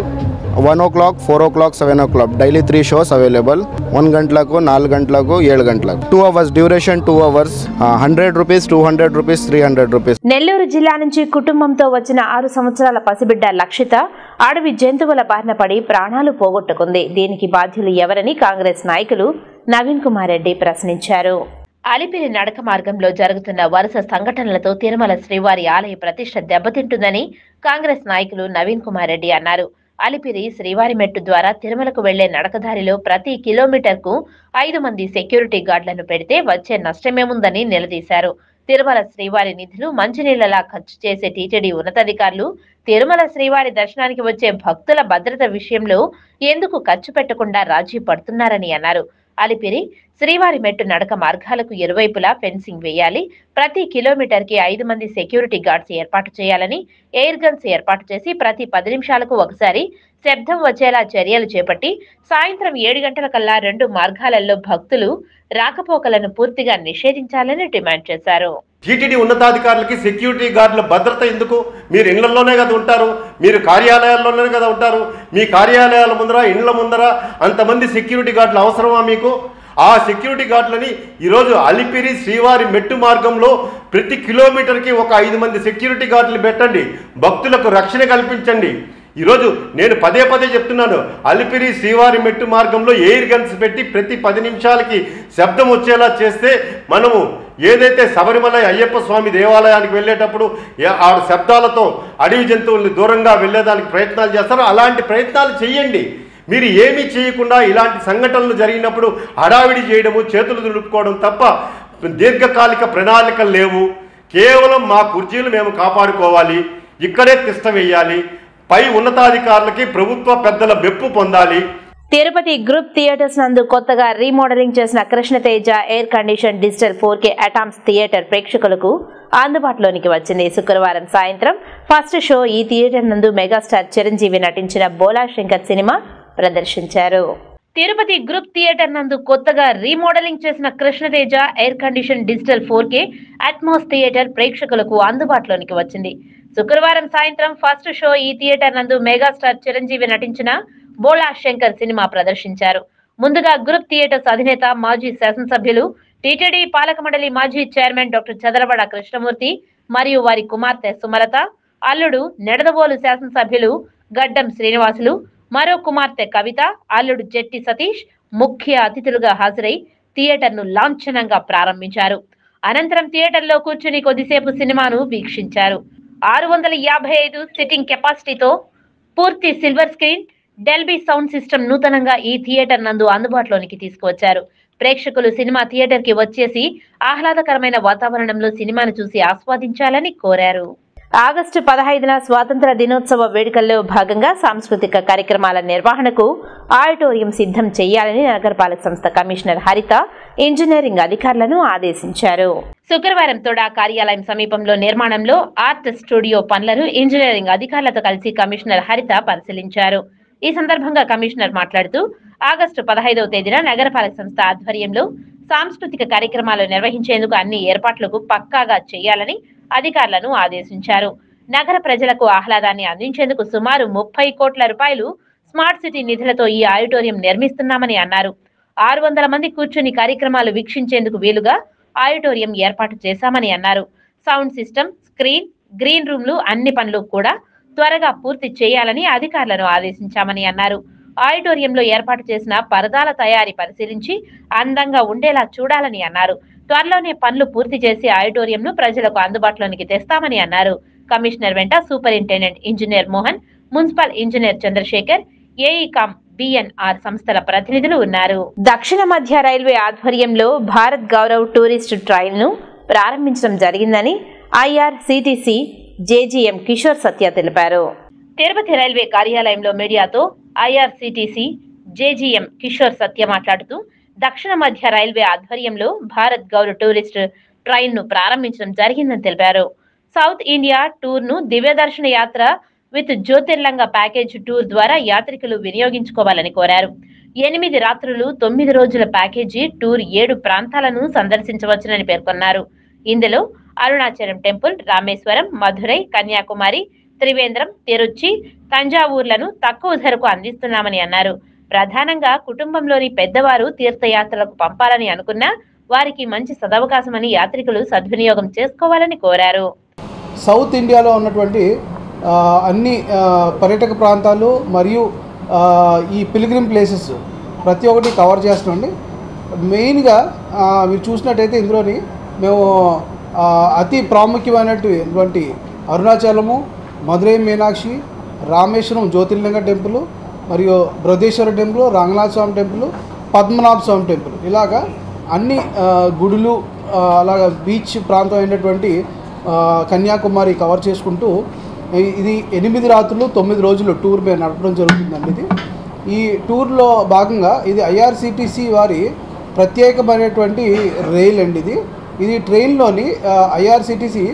One o'clock four o'clock seven o'clock daily three shows available one గంటలకు నాలుగు గంటలకు ఏడు గంటలకు two hours duration two hours hundred rupees two hundred rupees three hundred rupees Nellore జిల్లా నుంచి కుటుంబంతో వచ్చిన ఆరు సంవత్సరాల పసిబిడ్డ లక్షిత అడవి జంతువుల బారిన పడి ప్రాణాలు పోగొట్టుకుంది దీనికి బాధ్యులు ఎవరని కాంగ్రెస్ నాయకులు నవీన్ కుమార్ రెడ్డి ప్రశ్నించారు అలిపిరి నడక మార్గంలో జరుగుతున్న వరుస సంఘటనలతో తిరుమల శ్రీవారి ఆలయ ప్రతిష్ట దెబ్బతింటుందని కాంగ్రెస్ నాయకులు నవీన్ కుమార్ రెడ్డి అన్నారు అలిపిరి శ్రీవారి మెట్టు ద్వారా తిరుమలకు వెళ్లే నడకదారిలో ప్రతి కిలోమీటర్కు ఐదు మంది సెక్యూరిటీ గార్డులను పెడితే వచ్చే నష్టమేముందని నిలదీశారు తిరుమల శ్రీవారి నిధులు మంచినీళ్లలా ఖర్చు చేసే టీటీడీ ఉన్నతాధికారులు తిరుమల శ్రీవారి దర్శనానికి వచ్చే భక్తుల భద్రత విషయంలో ఎందుకు ఖర్చు పెట్టకుండా రాజీ పడుతున్నారని అన్నారు అలిపిరి శ్రీవారి మెట్టు నడక మార్గాలకు ఇరువైపులా ఫెన్సింగ్ వేయాలి ప్రతి కిలోమీటర్ కి ఐదు మంది సెక్యూరిటీ గార్డ్స్ ఏర్పాటు చేయాలని ఎయిర్ గన్స్ ఏర్పాటు చేసి ప్రతి పది నిమిషాలకు ఒకసారి శబ్దం వచ్చేలా చర్యలు చేపట్టి సాయంత్రం ఏడు గంటల కల్లా రెండు మార్గాలలో భక్తులు రాకపోకలను పూర్తిగా నిషేధించాలని డిమాండ్ చేశారు టీటీడీ ఉన్నతాధికారులకి సెక్యూరిటీ గార్డుల భద్రత ఎందుకు మీరు ఇళ్లలోనే కదా ఉంటారు మీరు కార్యాలయాల్లోనే కదా ఉంటారు మీ కార్యాలయాల ముందర ఇండ్ల ముందర అంతమంది సెక్యూరిటీ గార్డులు అవసరమా మీకు ఆ సెక్యూరిటీ గార్డులని ఈరోజు అలిపిరి శ్రీవారి మెట్టు మార్గంలో ప్రతి కిలోమీటర్కి ఒక ఐదు మంది సెక్యూరిటీ గార్డులు పెట్టండి భక్తులకు రక్షణ కల్పించండి ఈరోజు నేను పదే పదే చెప్తున్నాను అలిపిరి శ్రీవారి మెట్టు మార్గంలో ఎయిర్ గన్స్ పెట్టి ప్రతి పది నిమిషాలకి శబ్దం వచ్చేలా చేస్తే మనము ఏదైతే శబరిమల అయ్యప్ప స్వామి దేవాలయానికి వెళ్ళేటప్పుడు ఏ- ఆ శబ్దాలతో అడవి జంతువుల్ని దూరంగా వెళ్ళేదానికి ప్రయత్నాలు చేస్తారో అలాంటి ప్రయత్నాలు చేయండి మీరు ఏమీ చేయకుండా ఇలాంటి సంఘటనలు జరిగినప్పుడు హడావిడి చేయడము చేతులు దులుపుకోవడం తప్ప దీర్ఘకాలిక ప్రణాళికలు లేవు కేవలం మా కుర్చీలు మేము కాపాడుకోవాలి ఇక్కడే తిష్ట వేయాలి పై ఉన్నతాధికారులకి ప్రభుత్వ పెద్దల మెప్పు పొందాలి తిరుపతి గ్రూప్ థియేటర్స్ నందు కొత్తగా రీమోడలింగ్ చేసిన Krishnateja air condition digital four K Atmos theatre ప్రేక్షకులకు అందుబాటులోనికి వచ్చింది శుక్రవారం సాయంత్రం ఫస్ట్ షో ఈ థియేటర్ నందు మెగాస్టార్ చిరంజీవి నటించిన బోలా శంకర్ సినిమా ప్రదర్శించారు తిరుపతి గ్రూప్ థియేటర్ నందు కొత్తగా రీమోడలింగ్ చేసిన Krishnateja air condition digital four K Atmos theatre ప్రేక్షకులకు అందుబాటులోనికి వచ్చింది శుక్రవారం సాయంత్రం ఫస్ట్ షో ఈ థియేటర్ నందు మెగాస్టార్ చిరంజీవి నటించిన బోళా శంకర్ సినిమా ప్రదర్శించారు ముందుగా గ్రూప్ థియేటర్స్ అధినేత మాజీ శాసనసభ్యులు టీటీడీ పాలక మండలి మాజీ చైర్మన్ డాక్టర్ చదలబడ కృష్ణమూర్తి మరియు వారి కుమార్తె సుమలత అల్లుడు నెడదవోలు శాసనసభ్యులు గడ్డం శ్రీనివాసులు మరో కుమార్తె కవిత అల్లుడు జెట్టి సతీష్ ముఖ్య అతిథులుగా హాజరై థియేటర్ను లాంఛనంగా ప్రారంభించారు అనంతరం థియేటర్లో కూర్చుని కొద్దిసేపు సినిమాను వీక్షించారు ఆరు వందల యాభై ఐదు సిట్టింగ్ కెపాసిటీతో పూర్తి silver screen Dolby sound system నూతనంగా ఈ థియేటర్ నందు అందుబాటులోనికి తీసుకువచ్చారు ప్రేక్షకులు సినిమా థియేటర్ కి వచ్చేసి ఆహ్లాదకరమైన వాతావరణంలో సినిమాను చూసి ఆస్వాదించాలని కోరారు ఆగస్టు పదహైదున స్వాతంత్ర దినోత్సవ వేడుకల్లో భాగంగా సాంస్కృతిక కార్యక్రమాల నిర్వహణకు ఆడిటోరియం సిద్ధం చేయాలని నగరపాలక సంస్థ కమిషనర్ హరిత ఇంజనీరింగ్ అధికారులను ఆదేశించారు శుక్రవారం తోడా కార్యాలయం సమీపంలో నిర్మాణంలో ఆర్ట్ స్టూడియో పనులను ఇంజనీరింగ్ అధికారులతో కలిసి కమిషనర్ హరిత పరిశీలించారు ఈ సందర్భంగా కమిషనర్ మాట్లాడుతూ ఆగస్టు పదహైదవ తేదీన నగరపాలక సంస్థ ఆధ్వర్యంలో సాంస్కృతిక కార్యక్రమాలు నిర్వహించేందుకు అన్ని ఏర్పాట్లకు పక్కాగా చేయాలని అధికారులను ఆదేశించారు నగర ప్రజలకు ఆహ్లాదాన్ని అందించేందుకు సుమారు ముప్పై కోట్ల రూపాయలు స్మార్ట్ సిటీ నిధులతో ఈ ఆడిటోరియం నిర్మిస్తున్నామని అన్నారు ఆరు వందల మంది కూర్చుని కార్యక్రమాలు వీక్షించేందుకు వీలుగా ఆడిటోరియం ఏర్పాటు చేశామని అన్నారు సౌండ్ సిస్టమ్ స్క్రీన్ గ్రీన్ రూమ్లు అన్ని పనులు కూడా త్వరగా పూర్తి చేయాలని అధికారులను ఆదేశించామని అన్నారు ఆడిటోరియంలో ఏర్పాటు చేసిన పరదాల తయారీ పరిశీలించి అందంగా ఉండేలా చూడాలని అన్నారు త్వరలోనే పనులు పూర్తి చేసి ఆడిటోరియంను ప్రజలకు అందుబాటులోనికి తెస్తామని అన్నారు కమిషనర్ వెంట superintendent engineer Mohan municipal engineer Chandrasekhar AE కామ్ బిఎన్ఆర్ సంస్థల ప్రతినిధులు ఉన్నారు దక్షిణ మధ్య రైల్వే ఆధ్వర్యంలో భారత్ గౌరవ్ టూరిస్ట్ ట్రైన్ ను ప్రారంభించడం జరిగిందని ఐఆర్సిటిసి జేజీఎం కిషోర్ సత్య తెలిపారు తిరుపతి రైల్వే కార్యాలయంలో మీడియాతో ఐఆర్సిటిసి జేజీఎం కిషోర్ సత్య మాట్లాడుతూ దక్షిణ మధ్య రైల్వే ఆధ్వర్యంలో భారత్ గౌరవ్ టూరిస్ట్ ట్రైన్ ను ప్రారంభించడం జరిగిందని తెలిపారు సౌత్ ఇండియా టూర్ ను దివ్యదర్శన యాత్ర విత్ జ్యోతిర్లంగ ప్యాకేజ్ టూర్ ద్వారా యాత్రికులు వినియోగించుకోవాలని కోరారు ఎనిమిది రాత్రులు తొమ్మిది రోజుల ప్యాకేజీ టూర్ ఏడు ప్రాంతాలను సందర్శించవచ్చునని పేర్కొన్నారు ఇందులో అరుణాచలం టెంపుల్ రామేశ్వరం మధురై కన్యాకుమారి త్రివేంద్రం తిరుచి తంజావూర్లను తక్కువ ధరకు అందిస్తున్నామని అన్నారు ప్రధానంగా కుటుంబంలోని పెద్దవారు తీర్థయాత్రలకు పంపాలని అనుకున్నా వారికి మంచి సదవకాశమని యాత్రికులు సద్వినియోగం చేసుకోవాలని కోరారు సౌత్ ఇండియాలో ఉన్నటువంటి ఆ, అన్ని ఆ, పర్యాటక ప్రాంతాలు మరియు ఆ, ఈ పిలిగ్రిమ్ ప్లేసెస్ ప్రతి ఒక్కటి కవర్ చేస్తున్నాండి మెయిన్గా ఆ, మీరు చూసినట్టయితే ఇందులోని మేము ఆ, అతి ప్రాముఖ్యమైనటువంటి అరుణాచలము మధురై మీనాక్షి రామేశ్వరం జ్యోతిర్లింగ టెంపుల్ మరియు Brihadeeswara temple Ranganatha Swamy temple Padmanabha Swamy temple ఇలాగా అన్ని ఆ, గుడులు ఆ, అలాగా బీచ్ ప్రాంతం అయినటువంటి ఆ, కన్యాకుమారి కవర్ చేసుకుంటూ ఇ- ఇది ఎనిమిది రాత్రులు తొమ్మిది రోజులు టూర్ మేము నడపడం జరుగుతుందండి ఇది ఈ టూర్లో భాగంగా ఇది ఐఆర్సిటిసి వారి ప్రత్యేకమైనటువంటి రైల్ అండి ఇది ఇది ట్రైన్లోని ఐఆర్సిటిసి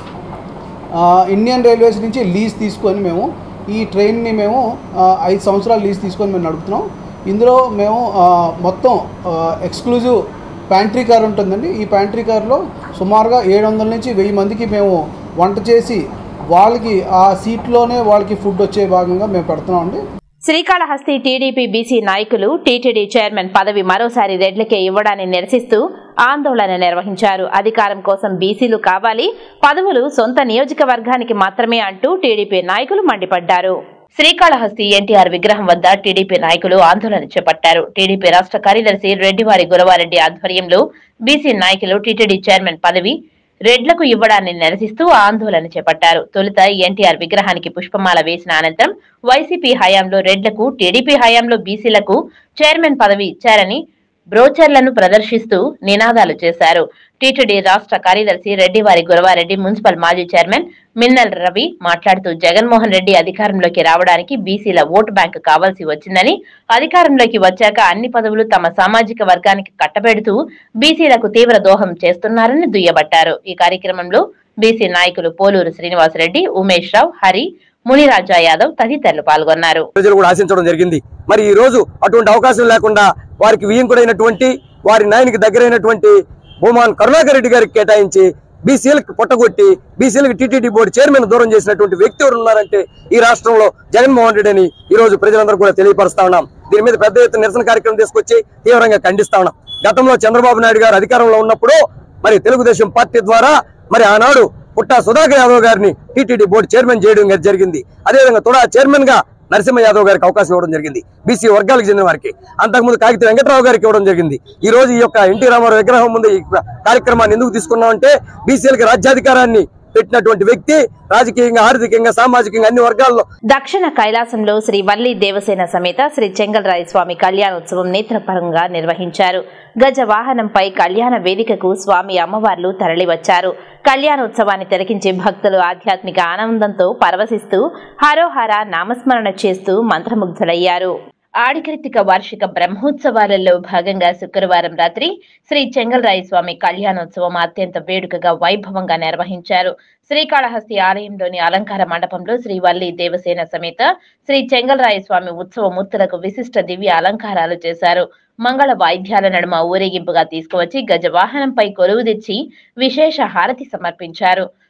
ఇండియన్ రైల్వేస్ నుంచి లీజ్ తీసుకొని మేము ఈ ట్రైన్ని మేము ఆ, ఐదు సంవత్సరాలు లీజ్ తీసుకొని మేము నడుపుతున్నాం ఇందులో మేము ఆ, మొత్తం ఎక్స్క్లూజివ్ ప్యాంట్రీ కార్ ఉంటుందండి ఈ ప్యాంట్రీ కార్లో సుమారుగా ఏడు వందల నుంచి వెయ్యి మందికి మేము వంట చేసి వాళ్ళకి ఆ సీట్లోనే వాళ్ళకి ఫుడ్ వచ్చే భాగంగా మేము పెడుతున్నామండి శ్రీకాళహస్తి టీడీపీ బీసీ నాయకులు టీటీడీ చైర్మన్ పదవి మరోసారి రెడ్లకే ఇవ్వడాన్ని నిరసిస్తూ ఆందోళన నిర్వహించారు అధికారం కోసం బీసీలు కావాలి పదవులు సొంత నియోజకవర్గానికి మాత్రమే అంటూ టీడీపీ నాయకులు మండిపడ్డారు శ్రీకాళహస్తి ఎన్టీఆర్ విగ్రహం వద్ద టీడీపీ నాయకులు ఆందోళన చేపట్టారు టీడీపీ రాష్ట్ర కార్యదర్శి రెడ్డివారి గురవారెడ్డి ఆధ్వర్యంలో బీసీ నాయకులు టీటీడీ చైర్మన్ పదవి రెడ్లకు ఇవ్వడాన్ని నిరసిస్తూ ఆందోళన చేపట్టారు తొలుత ఎన్టీఆర్ విగ్రహానికి పుష్పమాల వేసిన అనంతరం వైసీపీ హయాంలో రెడ్లకు టీడీపీ హయాంలో బీసీలకు చైర్మన్ పదవి ఇచ్చారని బ్రోచర్లను ప్రదర్శిస్తూ నినాదాలు చేశారు టీటీడీ రాష్ట్ర కార్యదర్శి రెడ్డివారి గురవారెడ్డి మున్సిపల్ మాజీ చైర్మన్ మిన్నల్ రవి మాట్లాడుతూ జగన్మోహన్ రెడ్డి అధికారంలోకి రావడానికి బీసీల ఓటు బ్యాంకు కావాల్సి వచ్చిందని అధికారంలోకి వచ్చాక అన్ని పదవులు తమ సామాజిక వర్గానికి కట్టబెడుతూ బీసీలకు తీవ్ర దోహం చేస్తున్నారని దుయ్యబట్టారు ఈ కార్యక్రమంలో బీసీ నాయకులు పోలూరు శ్రీనివాసరెడ్డి ఉమేష్ రావు హరి మునిరాజా యాదవ్ తదితరులు పాల్గొన్నారు ప్రజలు కూడా ఆశించడం జరిగింది మరి ఈ రోజు అటువంటి అవకాశం లేకుండా వారికి వియ్యంకుడైనటువంటి వారి నాయనికి దగ్గరైనటువంటి భూమాన్ కరుణాకర్ రెడ్డి గారికి కేటాయించి బీసీలకు పొట్టగొట్టి బీసీలకు టీటీడీ బోర్డు చైర్మన్ దూరం చేసినటువంటి వ్యక్తి ఎవరు ఉన్నారంటే ఈ రాష్ట్రంలో జగన్మోహన్ రెడ్డి అని ఈ రోజు ప్రజలందరూ కూడా తెలియపరుస్తా ఉన్నాం దీని మీద పెద్ద ఎత్తున నిరసన కార్యక్రమం తీసుకొచ్చి తీవ్రంగా ఖండిస్తా ఉన్నాం గతంలో చంద్రబాబు నాయుడు గారు అధికారంలో ఉన్నప్పుడు మరి తెలుగుదేశం పార్టీ ద్వారా మరి ఆనాడు పుట్టా సుధాకర్ యాదవ్ గారిని టీటీడీ బోర్డు చైర్మన్ చేయడం గారి జరిగింది అదేవిధంగా తుడా చైర్మన్ గా నరసింహ యాదవ్ గారికి అవకాశం ఇవ్వడం జరిగింది బీసీ వర్గాలకు చెందిన వారికి అంతకుముందు కాగిత వెంకటరావు గారికి ఇవ్వడం జరిగింది ఈ రోజు ఈ యొక్క ఎన్టీ రామారావు విగ్రహం ముందు ఈ కార్యక్రమాన్ని ఎందుకు తీసుకున్నామంటే బీసీలకు రాజ్యాధికారాన్ని పెట్టినటువంటి వ్యక్తి రాజకీయంగా ఆర్థికంగా సామాజికంగా అన్ని వర్గాల్లో దక్షిణ కైలాసంలో శ్రీ వల్లి దేవసేన సమేత శ్రీ చెంగల్రాయ స్వామి కళ్యాణోత్సవం నేత్రపరంగా నిర్వహించారు గజ వాహనంపై కళ్యాణ వేదికకు స్వామి అమ్మవార్లు తరలివచ్చారు కళ్యాణోత్సవాన్ని తిలకించే భక్తులు ఆధ్యాత్మిక ఆనందంతో పరవశిస్తూ హరోహర నామస్మరణ చేస్తూ మంత్రముగ్ధులయ్యారు ఆడికృతిక వార్షిక బ్రహ్మోత్సవాలలో భాగంగా శుక్రవారం రాత్రి శ్రీ చెంగల్రాయ స్వామి కళ్యాణోత్సవం అత్యంత వేడుకగా వైభవంగా నిర్వహించారు శ్రీకాళహస్తి ఆలయంలోని అలంకార మండపంలో శ్రీ వల్లి దేవసేన సమేత శ్రీ చెంగల్రాయ స్వామి ఉత్సవ మూర్తులకు విశిష్ట దివ్య అలంకారాలు చేశారు మంగళ వాయిద్యాల నడుమ ఊరేగింపుగా తీసుకువచ్చి గజవాహనంపై కొలువు తెచ్చి విశేష హారతి సమర్పించారు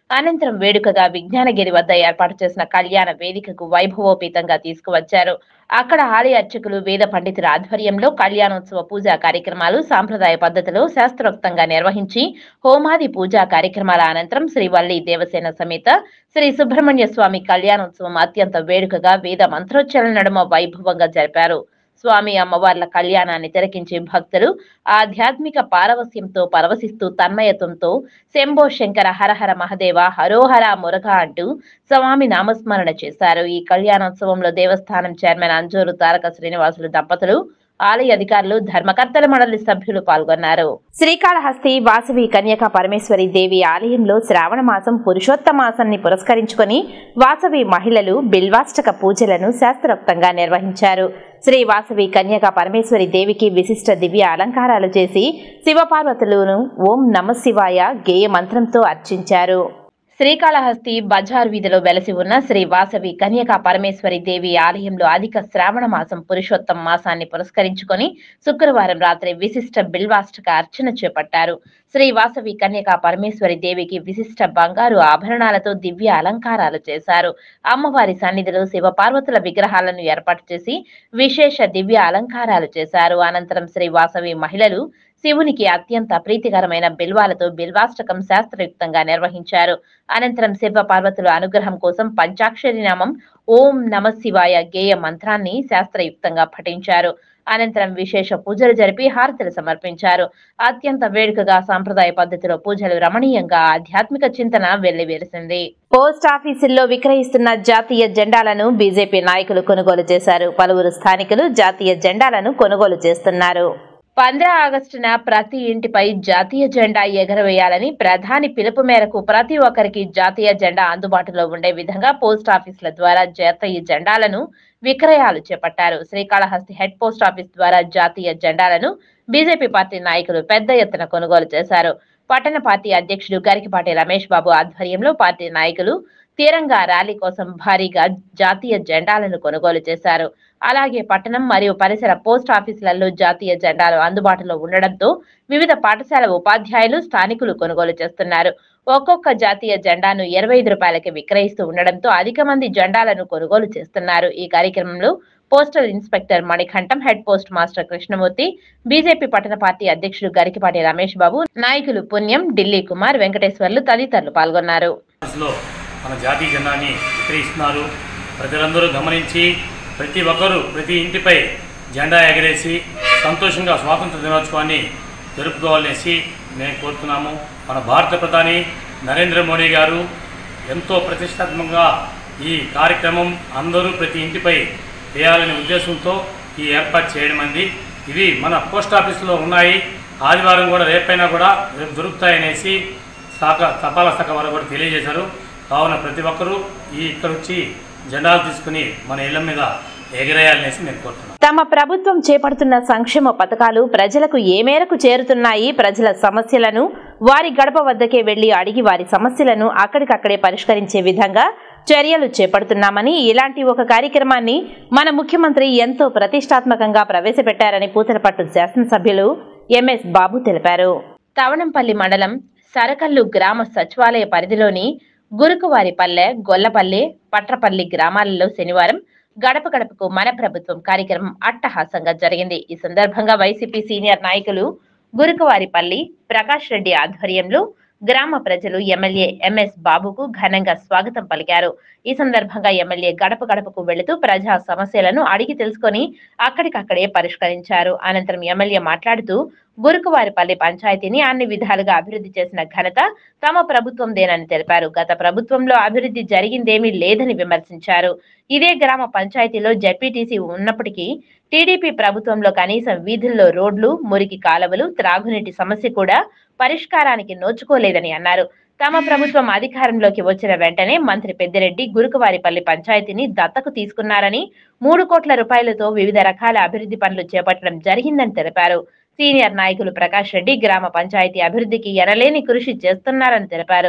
అనంతరం వేడుకగా విజ్ఞానగిరి వద్ద ఏర్పాటు చేసిన కళ్యాణ వేదికకు వైభవోపేతంగా తీసుకువచ్చారు అక్కడ ఆలయ అర్చకులు వేద పండితుల ఆధ్వర్యంలో కళ్యాణోత్సవ పూజా కార్యక్రమాలు సాంప్రదాయ పద్ధతిలో శాస్త్రోక్తంగా నిర్వహించి హోమాది పూజా కార్యక్రమాల అనంతరం శ్రీ వల్లి దేవసేన సమేత శ్రీ సుబ్రహ్మణ్య స్వామి కళ్యాణోత్సవం అత్యంత వేడుకగా వేద మంత్రోచ్చరణ నడుమ వైభవంగా జరిపారు స్వామి అమ్మవార్ల కళ్యాణాన్ని తిలకించే భక్తులు ఆధ్యాత్మిక పారవస్యంతో పరవశిస్తూ తన్మయత్వంతో శంభో శంకర హరహర మహదేవ హరోహర మురగ అంటూ స్వామి నామస్మరణ చేశారు ఈ కళ్యాణోత్సవంలో దేవస్థానం చైర్మన్ అంజూరు తారక శ్రీనివాసులు దంపతులు ఆలయ అధికారులు ధర్మకర్తల మండలి సభ్యులు పాల్గొన్నారు శ్రీకాళహస్తి వాసవి కన్యకా పరమేశ్వరి దేవి ఆలయంలో శ్రావణ మాసం పురుషోత్తమ మాసాన్ని పురస్కరించుకొని వాసవి మహిళలు బిల్వాష్టక పూజలను శాస్త్రోక్తంగా నిర్వహించారు శ్రీ వాసవి కన్యకా పరమేశ్వరి దేవికి విశిష్ట దివ్య అలంకారాలు చేసి శివపార్వతులను ఓం నమ శివాయ గేయ మంత్రంతో అర్చించారు శ్రీకాళహస్తి బజార్ వీధిలో వెలసి ఉన్న శ్రీ వాసవి కన్యకా పరమేశ్వరి దేవి ఆలయంలో అధిక శ్రావణ మాసం పురుషోత్తమ మాసాన్ని పురస్కరించుకొని శుక్రవారం రాత్రి విశిష్ట బిల్వాష్టక అర్చన చేపట్టారు శ్రీ వాసవి కన్యకా పరమేశ్వరి దేవికి విశిష్ట బంగారు ఆభరణాలతో దివ్య అలంకారాలు చేశారు అమ్మవారి సన్నిధిలో శివపార్వతుల విగ్రహాలను ఏర్పాటు చేసి విశేష దివ్య అలంకారాలు చేశారు అనంతరం శ్రీ వాసవి మహిళలు శివునికి అత్యంత ప్రీతికరమైన బిల్వాలతో బిల్వాష్టకం శాస్త్రయుక్తంగా నిర్వహించారు అనంతరం శివ పార్వతుల అనుగ్రహం కోసం పంచాక్షరి నామం ఓం నమ శివాయ గేయ మంత్రాన్ని శాస్త్రయుక్తంగా పఠించారు అనంతరం విశేష పూజలు జరిపి హారతులు సమర్పించారు అత్యంత వేడుకగా సాంప్రదాయ పద్ధతిలో పూజలు రమణీయంగా ఆధ్యాత్మిక చింతన వెల్లివిరిసింది పోస్ట్ ఆఫీసుల్లో విక్రయిస్తున్న జాతీయ జెండాలను బీజేపీ నాయకులు కొనుగోలు చేశారు పలువురు స్థానికులు జాతీయ జెండాలను కొనుగోలు చేస్తున్నారు పంద్రా ఆగస్టున ప్రతి ఇంటిపై జాతీయ జెండా ఎగరవేయాలని ప్రధాని పిలుపు మేరకు ప్రతి ఒక్కరికి జాతీయ జెండా అందుబాటులో ఉండే విధంగా పోస్ట్ ఆఫీసుల ద్వారా జాతీయ జెండాలను విక్రయాలు చేపట్టారు శ్రీకాళహస్తి హెడ్ పోస్ట్ ఆఫీస్ ద్వారా జాతీయ జెండాలను బీజేపీ పార్టీ నాయకులు పెద్ద ఎత్తున కొనుగోలు చేశారు పట్టణ పార్టీ అధ్యక్షుడు గరికిపాటి రమేష్ బాబు ఆధ్వర్యంలో పార్టీ నాయకులు తీరంగా ర్యాలీ కోసం భారీగా జాతీయ జెండాలను కొనుగోలు చేశారు అలాగే పట్టణం మరియు పరిసర పోస్ట్ ఆఫీసులలో జాతీయ జెండాలు అందుబాటులో ఉండడంతో వివిధ పాఠశాల ఉపాధ్యాయులు స్థానికులు కొనుగోలు చేస్తున్నారు ఒక్కొక్క జాతీయ జెండాను ఇరవై ఐదు రూపాయలకి విక్రయిస్తూ ఉండడంతో అధిక మంది జెండాలను కొనుగోలు చేస్తున్నారు ఈ కార్యక్రమంలో postal inspector Manikantham head post master Krishnamurthy BJP పట్టణ పార్టీ అధ్యక్షుడు గరికిపాటి రమేష్ బాబు నాయకులు పుణ్యం ఢిల్లీ కుమార్ వెంకటేశ్వర్లు తదితరులు పాల్గొన్నారు లో మన జాతీయ జెండాని విక్రయిస్తున్నారు ప్రజలందరూ గమనించి ప్రతి ఒక్కరూ ప్రతి ఇంటిపై జెండా ఎగరేసి సంతోషంగా స్వాతంత్ర దినోత్సవాన్ని జరుపుకోవాలనేసి మేము కోరుతున్నాము మన భారత ప్రధాని నరేంద్ర మోడీ గారు ఎంతో ప్రతిష్టాత్మకంగా ఈ కార్యక్రమం అందరూ ప్రతి ఇంటిపై వేయాలనే ఉద్దేశంతో ఈ ఏర్పాటు చేయడం అంది ఇవి మన పోస్ట్ ఆఫీసులో ఉన్నాయి ఆదివారం కూడా రేపైనా కూడా రేపు దొరుకుతాయనేసి శాఖ తపాలా శాఖ వారు కూడా తెలియజేశారు కావున ప్రతి ఒక్కరూ ఈ ఇక్కడ వచ్చి జెండాలు తీసుకుని మన ఇళ్ల మీద ఎగిరేయాలనేసి నేను కోరుతున్నాను తమ ప్రభుత్వం చేపడుతున్న సంక్షేమ పథకాలు ప్రజలకు ఏ మేరకు చేరుతున్నాయి ప్రజల సమస్యలను వారి గడప వద్దకే వెళ్లి అడిగి వారి సమస్యలను అక్కడికక్కడే పరిష్కరించే విధంగా చర్యలు చేపడుతున్నామని ఇలాంటి ఒక కార్యక్రమాన్ని మన ముఖ్యమంత్రి ఎంతో ప్రతిష్టాత్మకంగా ప్రవేశపెట్టారని పూతలపట్టు శాసనసభ్యులు ఎంఎస్ బాబు తెలిపారు తవణంపల్లి మండలం సరకల్లు గ్రామ సచివాలయ పరిధిలోని గురుకువారిపల్లె గొల్లపల్లె పట్రపల్లి గ్రామాలలో శనివారం గడప గడపకు మన ప్రభుత్వం కార్యక్రమం అట్టహాసంగా జరిగింది ఈ సందర్భంగా వైసీపీ సీనియర్ నాయకులు గురుకువారిపల్లి ప్రకాష్ రెడ్డి ఆధ్వర్యంలో గ్రామ ప్రజలు ఎమ్మెల్యే ఎంఎస్ బాబుకు ఘనంగా స్వాగతం పలికారు ఈ సందర్భంగా ఎమ్మెల్యే గడప గడపకు వెళుతూ ప్రజా సమస్యలను అడిగి తెలుసుకొని అక్కడికక్కడే పరిష్కరించారు అనంతరం ఎమ్మెల్యే మాట్లాడుతూ గురుకువారిపల్లి పంచాయతీని అన్ని విధాలుగా అభివృద్ధి చేసిన ఘనత తమ ప్రభుత్వందేనని తెలిపారు గత ప్రభుత్వంలో అభివృద్ధి జరిగిందేమీ లేదని విమర్శించారు ఇదే గ్రామ పంచాయతీలో జడ్పీటీసీ ఉన్నప్పటికీ టీడీపీ ప్రభుత్వంలో కనీసం వీధుల్లో రోడ్లు మురికి కాలువలు త్రాగునీటి సమస్య కూడా పరిష్కారానికి నోచుకోలేదని అన్నారు తమ ప్రభుత్వం అధికారంలోకి వచ్చిన వెంటనే మంత్రి పెద్దిరెడ్డి గురుకువారిపల్లి పంచాయతీని దత్తకు తీసుకున్నారని మూడు కోట్ల రూపాయలతో వివిధ రకాల అభివృద్ధి పనులు చేపట్టడం జరిగిందని తెలిపారు సీనియర్ నాయకులు ప్రకాష్ రెడ్డి గ్రామ పంచాయతీ అభివృద్ధికి ఎనలేని కృషి చేస్తున్నారని తెలిపారు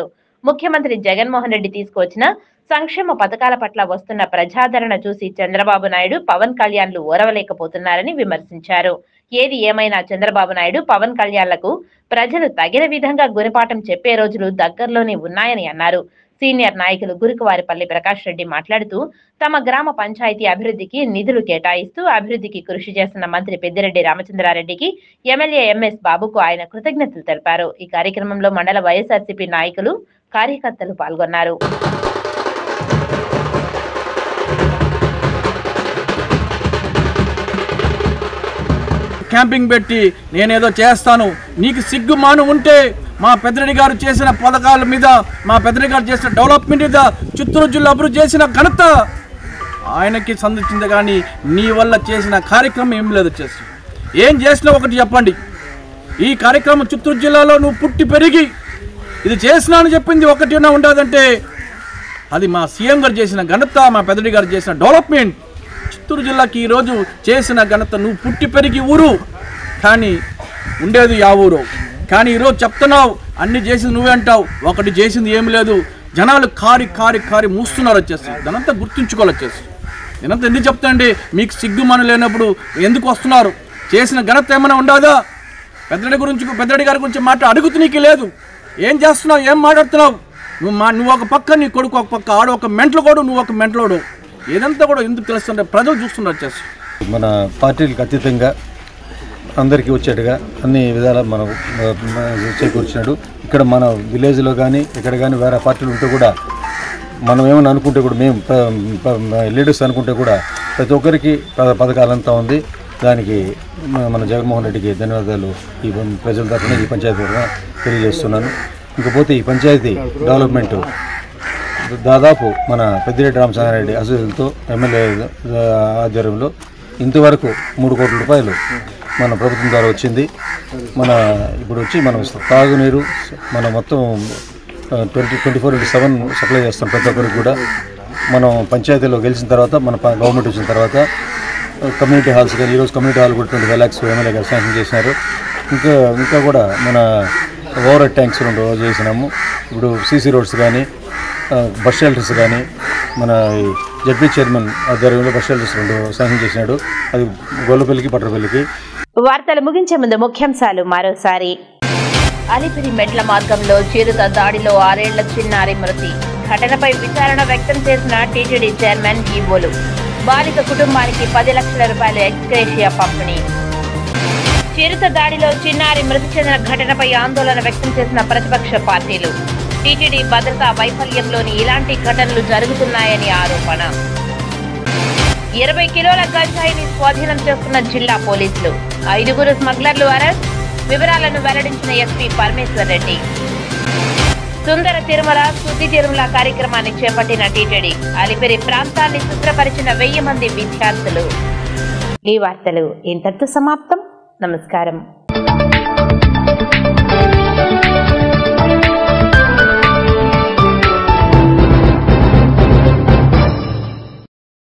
ముఖ్యమంత్రి జగన్మోహన్ రెడ్డి తీసుకువచ్చిన సంక్షేమ పథకాల పట్ల వస్తున్న ప్రజాదరణ చూసి చంద్రబాబు నాయుడు పవన్ కళ్యాణ్లు ఓరవలేకపోతున్నారని విమర్శించారు ఏది ఏమైనా చంద్రబాబు నాయుడు పవన్ కళ్యాణ్లకు ప్రజలు తగిన విధంగా గుణపాఠం చెప్పే రోజులు దగ్గరలోనే ఉన్నాయని అన్నారు సీనియర్ నాయకులు గురుకువారిపల్లి ప్రకాష్ రెడ్డి మాట్లాడుతూ తమ గ్రామ పంచాయతీ అభివృద్ధికి నిధులు కేటాయిస్తూ అభివృద్ధికి కృషి చేస్తున్న మంత్రి పెద్దిరెడ్డి రామచంద్రారెడ్డికి ఎమ్మెల్యే ఎంఎస్ బాబుకు ఆయన కృతజ్ఞతలు తెలిపారు ఈ కార్యక్రమంలో మండల వైఎస్ఆర్సీపీ నాయకులు కార్యకర్తలు పాల్గొన్నారు క్యాంపింగ్ పెట్టి నేనేదో చేస్తాను నీకు సిగ్గు మాను ఉంటే మా పెద్దరెడ్డి గారు చేసిన పథకాల మీద మా పెద్దరెడ్డి గారు చేసిన డెవలప్మెంట్ మీద చిత్తూరు జిల్లా అభివృద్ధి చేసిన ఘనత ఆయనకి సందించింది కానీ నీ వల్ల చేసిన కార్యక్రమం ఏం లేదు వచ్చేసి ఏం చేసినా ఒకటి చెప్పండి ఈ కార్యక్రమం చిత్తూరు జిల్లాలో నువ్వు పుట్టి పెరిగి ఇది చేసినా అని చెప్పింది ఒకటి ఉండదంటే అది మా సీఎం గారు చేసిన ఘనత మా పెద్దడి గారు చేసిన డెవలప్మెంట్ చిత్తూరు జిల్లాకి ఈరోజు చేసిన ఘనత నువ్వు పుట్టి పెరిగి ఊరు కానీ ఉండేది యా ఊరు కానీ ఈరోజు చెప్తున్నావు అన్ని చేసింది నువ్వే అంటావు ఒకటి చేసింది ఏమి లేదు జనాలు కారి కారి కారి మూస్తున్నారు వచ్చేసి దానంతా గుర్తుంచుకోవాలి వచ్చేసి నేనంతా ఎందుకు చెప్తానండి మీకు సిగ్గు మన లేనప్పుడు ఎందుకు వస్తున్నారు చేసిన ఘనత ఏమైనా ఉండదా పెద్దడి గురించి పెద్దడి గారి గురించి మాట అడుగుతూ నీకు లేదు ఏం చేస్తున్నావు ఏం మాట్లాడుతున్నావు నువ్వు మా నువ్వు ఒక పక్క నీ కొడుకు ఒక పక్క ఆడు ఒక మెంటలు కూడా నువ్వు ఒక మెంటలోడు ఏదంతా కూడా ఎందుకు తెలుస్తుంటే ప్రజలు చూస్తున్నారు వచ్చేసి మన పార్టీలకు అతీతంగా అందరికీ వచ్చేట్టుగా అన్ని విధాల మనం ఆ, మ- చేకూర్చినాడు ఇక్కడ మన విలేజ్లో కానీ ఇక్కడ కానీ వేరే పార్టీలు ఉంటే కూడా మనం ఏమని అనుకుంటే కూడా మేము ప- ప- లీడర్స్ అనుకుంటే కూడా ప్రతి ఒక్కరికి ప- పథకాలంతా ఉంది దానికి మ- మన జగన్మోహన్ రెడ్డికి ధన్యవాదాలు ఈ పం- ప్రజల తరఫున ఈ పంచాయతీ తరఫున తెలియజేస్తున్నాను ఇంకపోతే ఈ పంచాయతీ డెవలప్మెంట్ దాదాపు మన పెద్దిరెడ్డి రామచంద్రారెడ్డి అసలుతో ఎమ్మెల్యే ఆధ్వర్యంలో ఇంతవరకు మూడు కోట్ల రూపాయలు మన ప్రభుత్వం ద్వారా వచ్చింది మన ఇప్పుడు వచ్చి మనం తాగునీరు మన మొత్తం twenty twenty four into seven supply చేస్తాం ప్రతి ఒక్కరికి కూడా మనం పంచాయతీలో గెలిచిన తర్వాత మన ప- గవర్నమెంట్ వచ్చిన తర్వాత కమ్యూనిటీ హాల్స్ కానీ ఈరోజు కమ్యూనిటీ హాల్ కూడా ట్వంటీ ఫైవ్ ల్యాక్స్ ఎమ్మెల్యే గారు శాంక్షన్ చేసినారు ఇంకా ఇంకా కూడా మన ఓవర్ ట్యాంక్స్ రెండు చేసినాము ఇప్పుడు సీసీ రోడ్స్ కానీ ఆ, బస్ షెల్టర్స్ కానీ మన ఈ జడ్పీ చైర్మన్ ఆధ్వర్యంలో బస్ షెల్టర్స్ రెండు శాంక్షన్ చేసినాడు అది గొల్లపల్లికి పట్టరపల్లికి వార్తలు ముగించే ముందు ముఖ్యాంశాలు మరోసారి అలిపిరి మెట్ల మార్గంలో చిరుత దాడిలో ఆరేళ్ల చిన్నారి మృతి ఘటనపై విచారణ వ్యక్తం చేసిన టీటీడీ చైర్మన్ ఈవోలు బాలిక కుటుంబానికి పది లక్షల రూపాయల ఎక్స్గ్రేషియా పంపిణీ చిరుత దాడిలో చిన్నారి మృతి చెందిన ఘటనపై ఆందోళన వ్యక్తం చేసిన ప్రతిపక్ష పార్టీలు టీటీడీ భద్రతా వైఫల్యంలోని ఇలాంటి ఘటనలు జరుగుతున్నాయని ఆరోపణ ఇరవై కిలోల గంజాయిని స్వాధీనం చేసుకున్న జిల్లా పోలీసులు ఐదుగురు స్మగ్లర్లు అరెస్ట్ వివరాలను వెల్లడించిన ఎస్పీ పరమేశ్వర్ రెడ్డి సుందర తిరుమల శుద్ధి తిరుమల కార్యక్రమాన్ని చేపట్టిన టీటీడీ అలిపిరి ప్రాంతాన్ని శుభ్రపరిచిన వెయ్యి మంది విద్యార్థులు ఈ వార్తలు ఇంతటితో సమాప్తం నమస్కారం